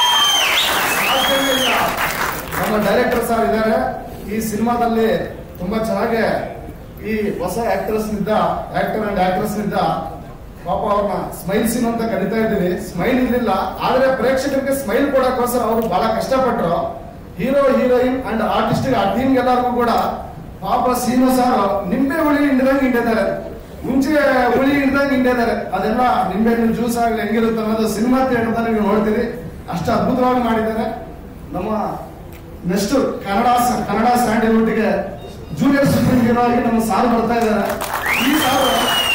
ಸಾಧ್ಯವೇ ಇಲ್ಲ. ನಮ್ಮ ಡೈರೆಕ್ಟರ್ ಸರ್ ಇದ್ದಾರೆ ಈ ಸಿನಿಮಾದಲ್ಲಿ ತುಂಬಾ ಚೆನ್ನಾಗಿ ಈ ಹೊಸ ಆಕ್ಟರ್ಸ್ ನಿಂದ ಆಕ್ಟರ್ ಅಂಡ್ ಆಕ್ಟ್ರೆಸ್ ನಿಂದ ಪಾಪ ಅವ್ರನ್ನ ಸ್ಮೈಲ್ ಸೀನ್ ಅಂತ ಕರಿತಾ ಇದ್ದೀವಿ ಸ್ಮೈಲ್ ಇರ್ಲಿಲ್ಲ ಆದ್ರೆ ಪ್ರೇಕ್ಷಕರಿಗೆ ಸ್ಮೈಲ್ ಕೊಡಕ್ಕೋಸ್ಕರ ಅವರು ಬಹಳ ಕಷ್ಟಪಟ್ರು ಹೀರೋ ಹೀರೋಯಿನ್ ಅಂಡ್ ಆರ್ಟಿಸ್ಟ್ ಆ ಟೀಮ್ ಎಲ್ಲರಿಗೂ ಕೂಡ ಪಾಪ ಸೀನು ಸರ್ ನಿಂಬೆ ಹುಳಿ ಹಿಂಡ್ದಂಗ್ ಹಿಂಡಿದ್ದಾರೆ ಮುಂಚೆ ಹುಳಿ ಹಿಡ್ದಂಗ್ ಹಿಂಡಿದ್ದಾರೆ ಅದೆಲ್ಲ ನಿಂಬೆ ಹಣ್ಣಿನ ಜ್ಯೂಸ್ ಆಗ್ಲಿ ಹೆಂಗಿರುತ್ತೆ ಅನ್ನೋದು ಸಿನಿಮಾ ಥಿಯೇಟರ್ ನೀವು ನೋಡ್ತೀರಿ ಅಷ್ಟು ಅದ್ಭುತವಾಗಿ ಮಾಡಿದ್ದಾರೆ ನಮ್ಮ ನೆಕ್ಸ್ಟ್ ಕನ್ನಡ ಸ- ಕನ್ನಡ ಸ್ಯಾಂಡಲ್ವುಡ್ಗೆ ಜೂನಿಯರ್ ಸೂಪರ್ ಹೀರೋ ಆಗಿ ನಮ್ಮ ಸಾರ್ ಬರ್ತಾ ಇದ್ದಾರೆ ಈ ಸಾರು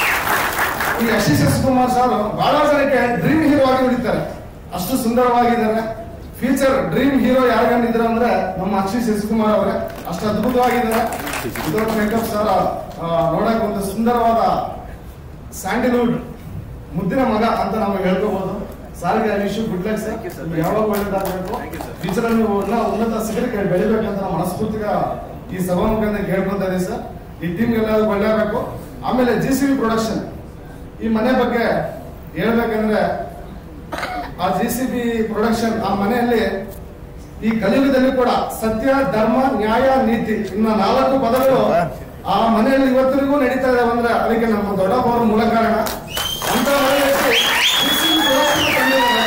ಈ ಯಶಸ್ ಎಸ್ ಕುಮಾರ್ ಸರ್ ಬಹಳ ಜನಕ್ಕೆ ಡ್ರೀಮ್ ಹೀರೋ ಆಗಿ ಉಳಿತಾರೆ ಅಷ್ಟು ಸುಂದರವಾಗಿದ್ದಾರೆ ಫ್ಯೂಚರ್ ಡ್ರೀಮ್ ಹೀರೋ ಯಾರಿಗಂಡಿದ್ರು ಅಂದ್ರೆ ನಮ್ಮ ಆಶೀಶ್ ಎಸ್ ಕುಮಾರ್ ಅವರೇ ಅಷ್ಟು ಅದ್ಭುತವಾಗಿದ್ದಾರೆ ವಿತೌಟ್ ಮೇಕಪ್ ಸರ್ ನೋಡಕ್ ಒಂದು ಸುಂದರವಾದ ಸ್ಯಾಂಡಲ್ವುಡ್ ಮುದ್ದಿನ ಮಗ ಅಂತ ನಾವು ಹೇಳ್ಕೋಬಹುದು ಸಾರಿಗೆ ವಿಶ್ ಗುಡ್ ಲಕ್ ಸರ್ ಯಾವಾಗ ಒಳ್ಳೇದಾಗಬೇಕು ಫ್ಯೂಚರ್ ಅಲ್ಲಿ ನೀವು ಎಲ್ಲ ಉನ್ನತ ಶಿಖರಕ್ಕೆ ಬೆಳಿಬೇಕಂತ ನಾವು ಮನಸ್ಫೂರ್ತಿಗ ಈ ಸಭಾಮುಖದಿಂದ ಕೇಳ್ಕೊಂತ ಇದೀವಿ ಸರ್ ಈ ಟೀಮ್ ಎಲ್ಲ ಒಳ್ಳೇಬೇಕು ಆಮೇಲೆ ಜಿ ಸಿ ಪ್ರೊಡಕ್ಷನ್ ಈ ಮನೆ ಬಗ್ಗೆ ಹೇಳ್ಬೇಕಂದ್ರೆ ಆ ಜಿ ಸಿ ಬಿ ಪ್ರೊಡಕ್ಷನ್ ಆ ಮನೆಯಲ್ಲಿ ಈ ಕಲಿಯುಗದಲ್ಲಿ ಕೂಡ ಸತ್ಯ ಧರ್ಮ ನ್ಯಾಯ ನೀತಿ ಇನ್ನ ನಾಲ್ಕು ಪದಗಳು ಆ ಮನೆಯಲ್ಲಿ ಇವತ್ತಿಗೂ ನಡೀತಾ ಇದಾವೆ ಅಂದ್ರೆ ಅದಕ್ಕೆ ನಮ್ಮ ದೊಡ್ಡಪ್ಪ ಅವರು ಮೂಲ ಕಾರಣ ಅಂತ ಮನೆಯಲ್ಲಿ GCB production ತಂದಿದ್ದಾರೆ.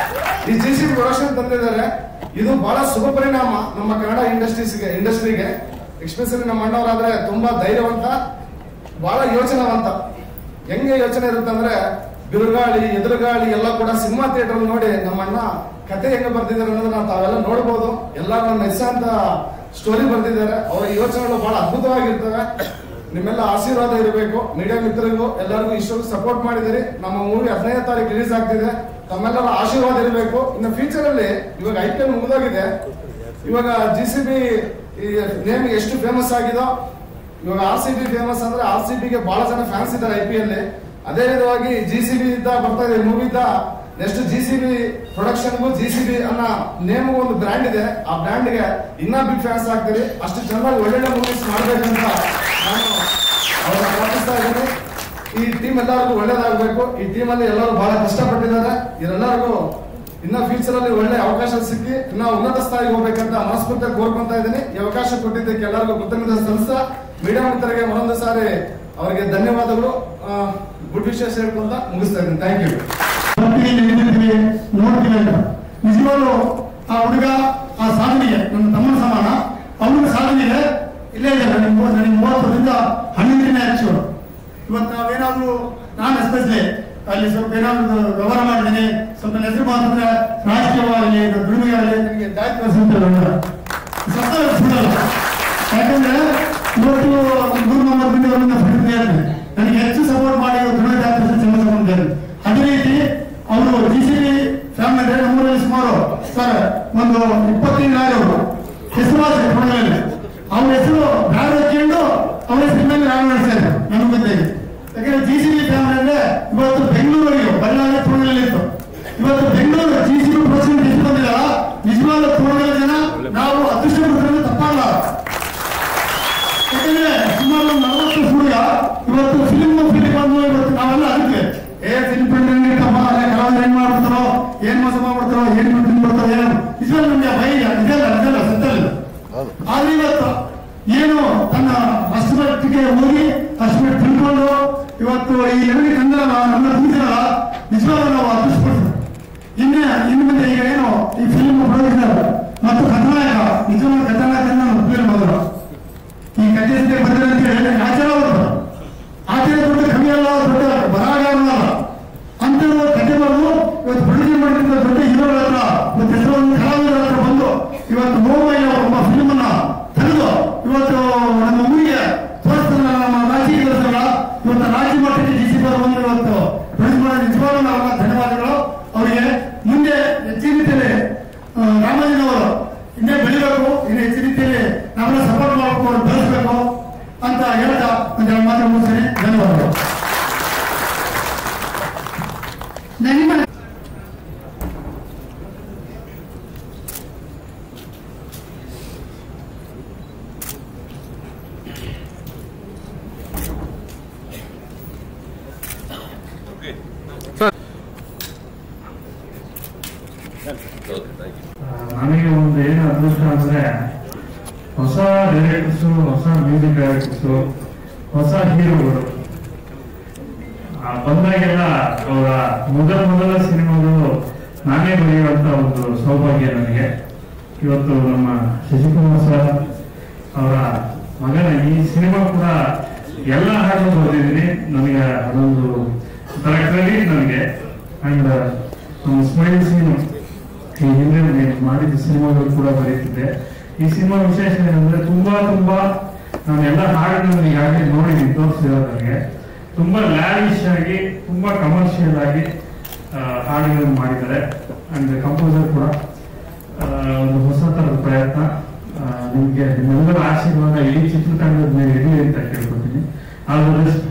ಈ ಜಿ ಸಿ ಪ್ರೊಡಕ್ಷನ್ ತಂದಿದ್ದಾರೆ ಇದು ಬಹಳ ಶುಭ ಪರಿಣಾಮ ನಮ್ಮ ಕನ್ನಡ ಇಂಡಸ್ಟ್ರೀಸ್ಗೆ ಇಂಡಸ್ಟ್ರಿಗೆ ಎಕ್ಸ್ಪೆಷಲಿ ನಮ್ಮ ಅಣ್ಣವರಾದ್ರೆ ತುಂಬಾ ಧೈರ್ಯವಂತ ಬಹಳ ಯೋಚನಾವಂತ ಹೆಂಗೆ ಯೋಚನೆ ಇರುತ್ತಂದ್ರೆ ಬಿರುಗಾಳಿ ಎದುರುಗಾಳಿ ಎಲ್ಲ ಕೂಡ ಸಿನಿಮಾ ಥಿಯೇಟರ್ ನೋಡಿ ನಮ್ಮ ಅಣ್ಣ ಕತೆ ಹೆಂಗೆ ಬರ್ತಿದ್ದಾರೆ ಅನ್ನೋದನ್ನ ತಾವೆಲ್ಲ ನೋಡ್ಬೋದು ಎಲ್ಲ ನಮ್ಮ ಅಂತ ಸ್ಟೋರಿ ಬರ್ತಿದ್ದಾರೆ ಅವರ ಯೋಚನೆಗಳು ಬಹಳ ಅದ್ಭುತವಾಗಿರ್ತವೆ ನಿಮ್ಮೆಲ್ಲ ಆಶೀರ್ವಾದ ಇರಬೇಕು ಮೀಡಿಯಾ ಮಿತ್ರರಿಗೂ ಎಲ್ಲರಿಗೂ ಇಷ್ಟೊಂದು ಸಪೋರ್ಟ್ ಮಾಡಿದಿರಿ ನಮ್ಮ ಮೂವಿ ಹದಿನೈದು ತಾರೀಕು ರಿಲೀಸ್ ಆಗ್ತಿದೆ ತಮ್ಮೆಲ್ಲರ ಆಶೀರ್ವಾದ ಇರಬೇಕು ಇನ್ನು ಫ್ಯೂಚರ್ ಅಲ್ಲಿ ಇವಾಗ ಐ ಪಿ ಎಲ್ ಮುಗಿದೋಗಿದೆ ಇವಾಗ ಜಿ ಸಿ ಬಿ ನೇಮ್ ಎಷ್ಟು ಫೇಮಸ್ ಆಗಿದೋ ಇವಾಗ ಆರ್ ಸಿ ಬಿ ಫೇಮಸ್ ಅಂದ್ರೆ ಆರ್ ಸಿ ಬಿಗೆ ಬಹಳ ಜನ ಫ್ಯಾನ್ಸ್ ಇದ್ದಾರೆ ಐ ಪಿ ಎಲ್ ಅದೇ ವಿಧವಾಗಿ ಜಿ ಸಿ ಬಿ ಇದ್ದ ಬರ್ತಾ ಇದೆ ಮೂವಿ ಇದ್ದ ನೆಕ್ಸ್ಟ್ ಜಿ ಸಿ ಬಿ ಪ್ರೊಡಕ್ಷನ್ಗೂ ಜಿ ಸಿ ಬಿ ಅನ್ನೋ ನೇಮ್ ಒಂದು ಬ್ರ್ಯಾಂಡ್ ಇದೆ ಆ ಬ್ರ್ಯಾಂಡ್ಗೆ ಇನ್ನ ಬಿಗ್ ಫ್ಯಾನ್ಸ್ ಆಗ್ತೀರಿ ಅಷ್ಟು ಚೆನ್ನಾಗಿ ಒಳ್ಳೊಳ್ಳೆ ಮೂವೀಸ್ ಮಾಡ್ಬೇಕಂತ ನಾನು ಅವ್ರನ್ನ ಪ್ರಾರ್ಥಿಸ್ತಾ ಇದ್ದೀನಿ ಈ ಟೀಮ್ ಎಲ್ಲರಿಗೂ ಒಳ್ಳೇದಾಗಬೇಕು ಈ ಟೀಮ್ ಅಲ್ಲಿ ಎಲ್ಲರೂ ಬಹಳ ಕಷ್ಟಪಟ್ಟಿದ್ದಾರೆ ಇವರೆಲ್ಲರಿಗೂ ಇನ್ನ ಫ್ಯೂಚರ್ ಅಲ್ಲಿ ಒಳ್ಳೆ ಅವಕಾಶ ಸಿಕ್ಕಿ ಇನ್ನ ಉನ್ನತ ಸ್ಥಾಯಿಗೆ ಹೋಗ್ಬೇಕಂತ ಮನಸ್ಫೂರ್ತಿಯಾಗಿ ಕೋರ್ಕೊಂತ ಇದ್ದೀನಿ ಈ ಅವಕಾಶ ಕೊಟ್ಟಿದ್ದಕ್ಕೆ ಎಲ್ಲರಿಗೂ ಕೃತಜ್ಞತೆ ಸಲ್ಲಿಸ್ತಾ ಮೀಡಿಯಾ ಮಿತ್ರರಿಗೆ ಮತ್ತೊಂದು ಸಾರಿ ಅವರಿಗೆ ಧನ್ಯವಾದಗಳು ಗುಡ್ ವಿಶೇಷ ಹೇಳ್ಕೊಂತ ಮುಗಿಸ್ತಾ ಇದ್ದೀನಿ ಥ್ಯಾಂಕ್ ಯು ಬರ್ತೀವಿ ನಿಂತಿರ್ತೀವಿ ನೋಡ್ತೀವಿ ಅಂತ ನಿಜವಾಗ್ಲು ಆ ಹುಡುಗ ಆ ಸಾಧನೆಗೆ ನನ್ನ ತಮ್ಮನ ಸಮಾನ ಅವನಿಗೆ ಸಾಧನೆ ಇದೆ ಇಲ್ಲೇ ಇದೆ ನನಗೆ ಮೂವತ್ತು ನನಗೆ ಮೂವತ್ತರಿಂದ ಹನ್ನೊಂದರಿಂದ ಹೆಚ್ಚು ಇವತ್ತು ನಾವೇನಾದ್ರೂ ನಾನು ಎಸ್ಪೆಷಲಿ ಅಲ್ಲಿ ಸ್ವಲ್ಪ ಏನಾದ್ರು ವ್ಯವಹಾರ ಮಾಡಿದ್ದೀನಿ ಸ್ವಲ್ಪ ನನ್ನ ಹೆಸರು ಮಾತ್ರ ರಾಜಕೀಯವಾಗಲಿ ದುಡಿಮೆಗಾಗಲಿ ನನಗೆ ದಾಯತ್ವ ಸಿಗ್ತದೆ ಸತ್ತ ಸುಡಲ್ಲ ಯಾಕಂದ್ರೆ ಇವತ್ತು ಗುರು ಮೊಹಮ್ಮದ್ ಬಿನ್ ಅವರಿಂದ ಪಡೆದಿದ್ದಾರೆ ನನಗೆ ಹೆಚ್ಚು ಸಪೋರ್ಟ್ ಮಾಡಿ ದೃಢ ಜಾತ್ರೆ ಸಂಬಂಧ ಹೊಂದಿದ್ದಾರೆ ಅದೇ ರೀತಿ ಅವರು ಜಿ ಸಿ ಬಿ ಫ್ಯಾಮಿಲಿ ಅಂದ್ರೆ ನಮ್ಮೂರಲ್ಲಿ ಸುಮಾರು ಸರ್ ಒಂದು ಇಪ್ಪತ್ತೈದು ನಾಯಿ ಅವರು ಹೆಸರುವಾದ ಕೊಡಗಲ್ಲಿ ಅವ್ರ ಹೆಸರು ಬ್ಯಾಗ್ ಹಾಕೊಂಡು ಅವ್ರ ಹೆಸರು ಮೇಲೆ ನಾನು ನಡೆಸ್ತಾರೆ ನನ್ನ ಗೊತ್ತಿದೆ ಯಾಕಂದ್ರೆ ಜಿ ಸಿ ಬಿ ಫ್ಯಾಮಿಲಿ ಅಂದ್ರೆ ಇವತ್ತು ಬೆಂಗಳೂರಿಗೆ ಬಳ್ಳಾರಿ ತುಳುವಲ್ಲಿ ಇತ್ತು ಇವತ್ತು Bengaluru G C B president ಎಷ್ಟು ಬಂದಿಲ್ಲ ನಿಜವಾದ ತುಳುವಲ್ಲಿ ಜನ ನಾವು ಅದೃಷ್ಟ ತಪ್ಪಲ್ಲ ಯಾಕಂದ್ರೆ ಸುಮಾರು ಒಂದು ನಲವತ್ತು ಹುಡುಗ ಇವತ್ತು ಫಿಲ್ಮ್ ಫಿಲ್ಮ್ ಬಂದು ಇವತ್ತು ನಾವೆಲ್ಲ ಅದಕ್ಕೆ ಏ ಫಿಲ್ಮ್ ಫಿಲ್ಮ್ ಇರ್ತಪ್ಪ ಅಲ್ಲೇ ಕಲಾವಿದ್ರು ಏನ್ ಮಾಡ್ಬಿಡ್ತಾರೋ ಏನ್ ಮೋಸ ಮಾಡ್ಬಿಡ್ತಾರೋ ಏನ್ ತಿನ್ಬಿಡ್ತಾರೋ ಏನು ನಿಜವಾಗ್ಲೂ ನಮ್ಗೆ ಭಯ ಇಲ್ಲ ನಿಜಲ್ಲ ನಿಜಲ್ಲ ಸತ್ತಲ್ಲ ಆದ್ರೆ ಇವತ್ತು ಏನು ತನ್ನ ಅಷ್ಟಮಟ್ಟಿಗೆ ಹೋಗಿ ಅಷ್ಟಮಟ್ಟು ತಿಳ್ಕೊಂಡು ಇವತ್ತು ಈ ಎಲ್ಲಿ ತಂದಲ್ಲ ನಮ್ಮ ಕೂತಿರಲ್ಲ ನಿಜವಾಗ್ಲೂ ನಾವು ಅದೃಷ್ಟಪಡ್ತೀವಿ ಇನ್ನು ಇನ್ನು ಮುಂದೆ ಈಗ ಏನು ಈ ಫಿಲ್ಮ್ ಪ್ರೊಡ್ಯೂಸರ್ ಮತ್ತು ಕಥಾನಾಯಕ ನಿಜವಾದ ಕಥಾನಾಯಕ ನಮ್ಮ ಫಿಲ್ಮ್ ಬಂದರು ಈ ಕಥೆ ಬಂದ್ರೆ ಅಂತ ಹೇಳಿ ಆಚೆ ಒಂದೆರಡು ಮಾತ್ರ ಮುಗಿಸ್ತೇನೆ ಧನ್ಯವಾದಗಳು ಧನ್ಯವಾದ ನನಗೆ ಒಂದು ಏನು ಅದೃಷ್ಟ ಅಂದ್ರೆ ಹೊಸ ಡೈರೆಕ್ಟರ್ಸ್ ಹೊಸ ಮ್ಯೂಸಿಕ್ ಡೈರೆಕ್ಟರ್ಸ್ ಹೊಸ ಹೀರೋಗಳು ಆ ಬಂದಾಗೆಲ್ಲ ಅವರ ಮೊದಲ ಮೊದಲ ಸಿನಿಮಾಗಳು ನಾನೇ ಬರೆಯುವಂತ ಒಂದು ಸೌಭಾಗ್ಯ ನನಗೆ ಇವತ್ತು ನಮ್ಮ ಶಶಿಕುಮಾರ್ ಸರ್ ಅವರ ಮಗನ ಈ ಸಿನಿಮಾ ಕೂಡ ಎಲ್ಲ ಹಾಡು ಬರೆದಿದ್ದೀನಿ ನನಗೆ ಅದೊಂದು ಒಂಥರ ಕ್ರೆಡಿಟ್ ನನಗೆ ಅಂಡ್ ನಮ್ಮ ಸ್ಮೈಲ್ ಸೀನು ಈ ಹಿಂದೆ ನಾನು ಮಾಡಿದ ಸಿನಿಮಾಗಳು ಕೂಡ ಬರೀತಿದ್ದೆ ಈ ಸಿನಿಮಾ ವಿಶೇಷ ಏನಂದ್ರೆ ತುಂಬಾ ತುಂಬಾ ನಾನು ಎಲ್ಲ ಹಾಡುಗಳನ್ನು ಈಗಾಗಲೇ ನೋಡಿದ್ದೀನಿ ತೋರಿಸಿರೋದು ನನಗೆ ತುಂಬಾ ಲ್ಯಾವಿಶ್ ಆಗಿ ತುಂಬಾ ಕಮರ್ಷಿಯಲ್ ಆಗಿ ಆ, ಹಾಡುಗಳನ್ನು ಮಾಡಿದ್ದಾರೆ ಅಂಡ್ ಕಂಪೋಸರ್ ಕೂಡ ಆ, ಒಂದು ಹೊಸ ತರದ ಪ್ರಯತ್ನ ಆ, ನಿಮ್ಗೆ ನಿಮ್ಮೆಲ್ಲರ ಆಶೀರ್ವಾದ ಇಡೀ ಚಿತ್ರತಂಡದ ಮೇಲೆ ಇರಲಿ ಅಂತ ಕೇಳ್ಕೊತೀನಿ ಆಲ್ ದ ಬೆಸ್ಟ್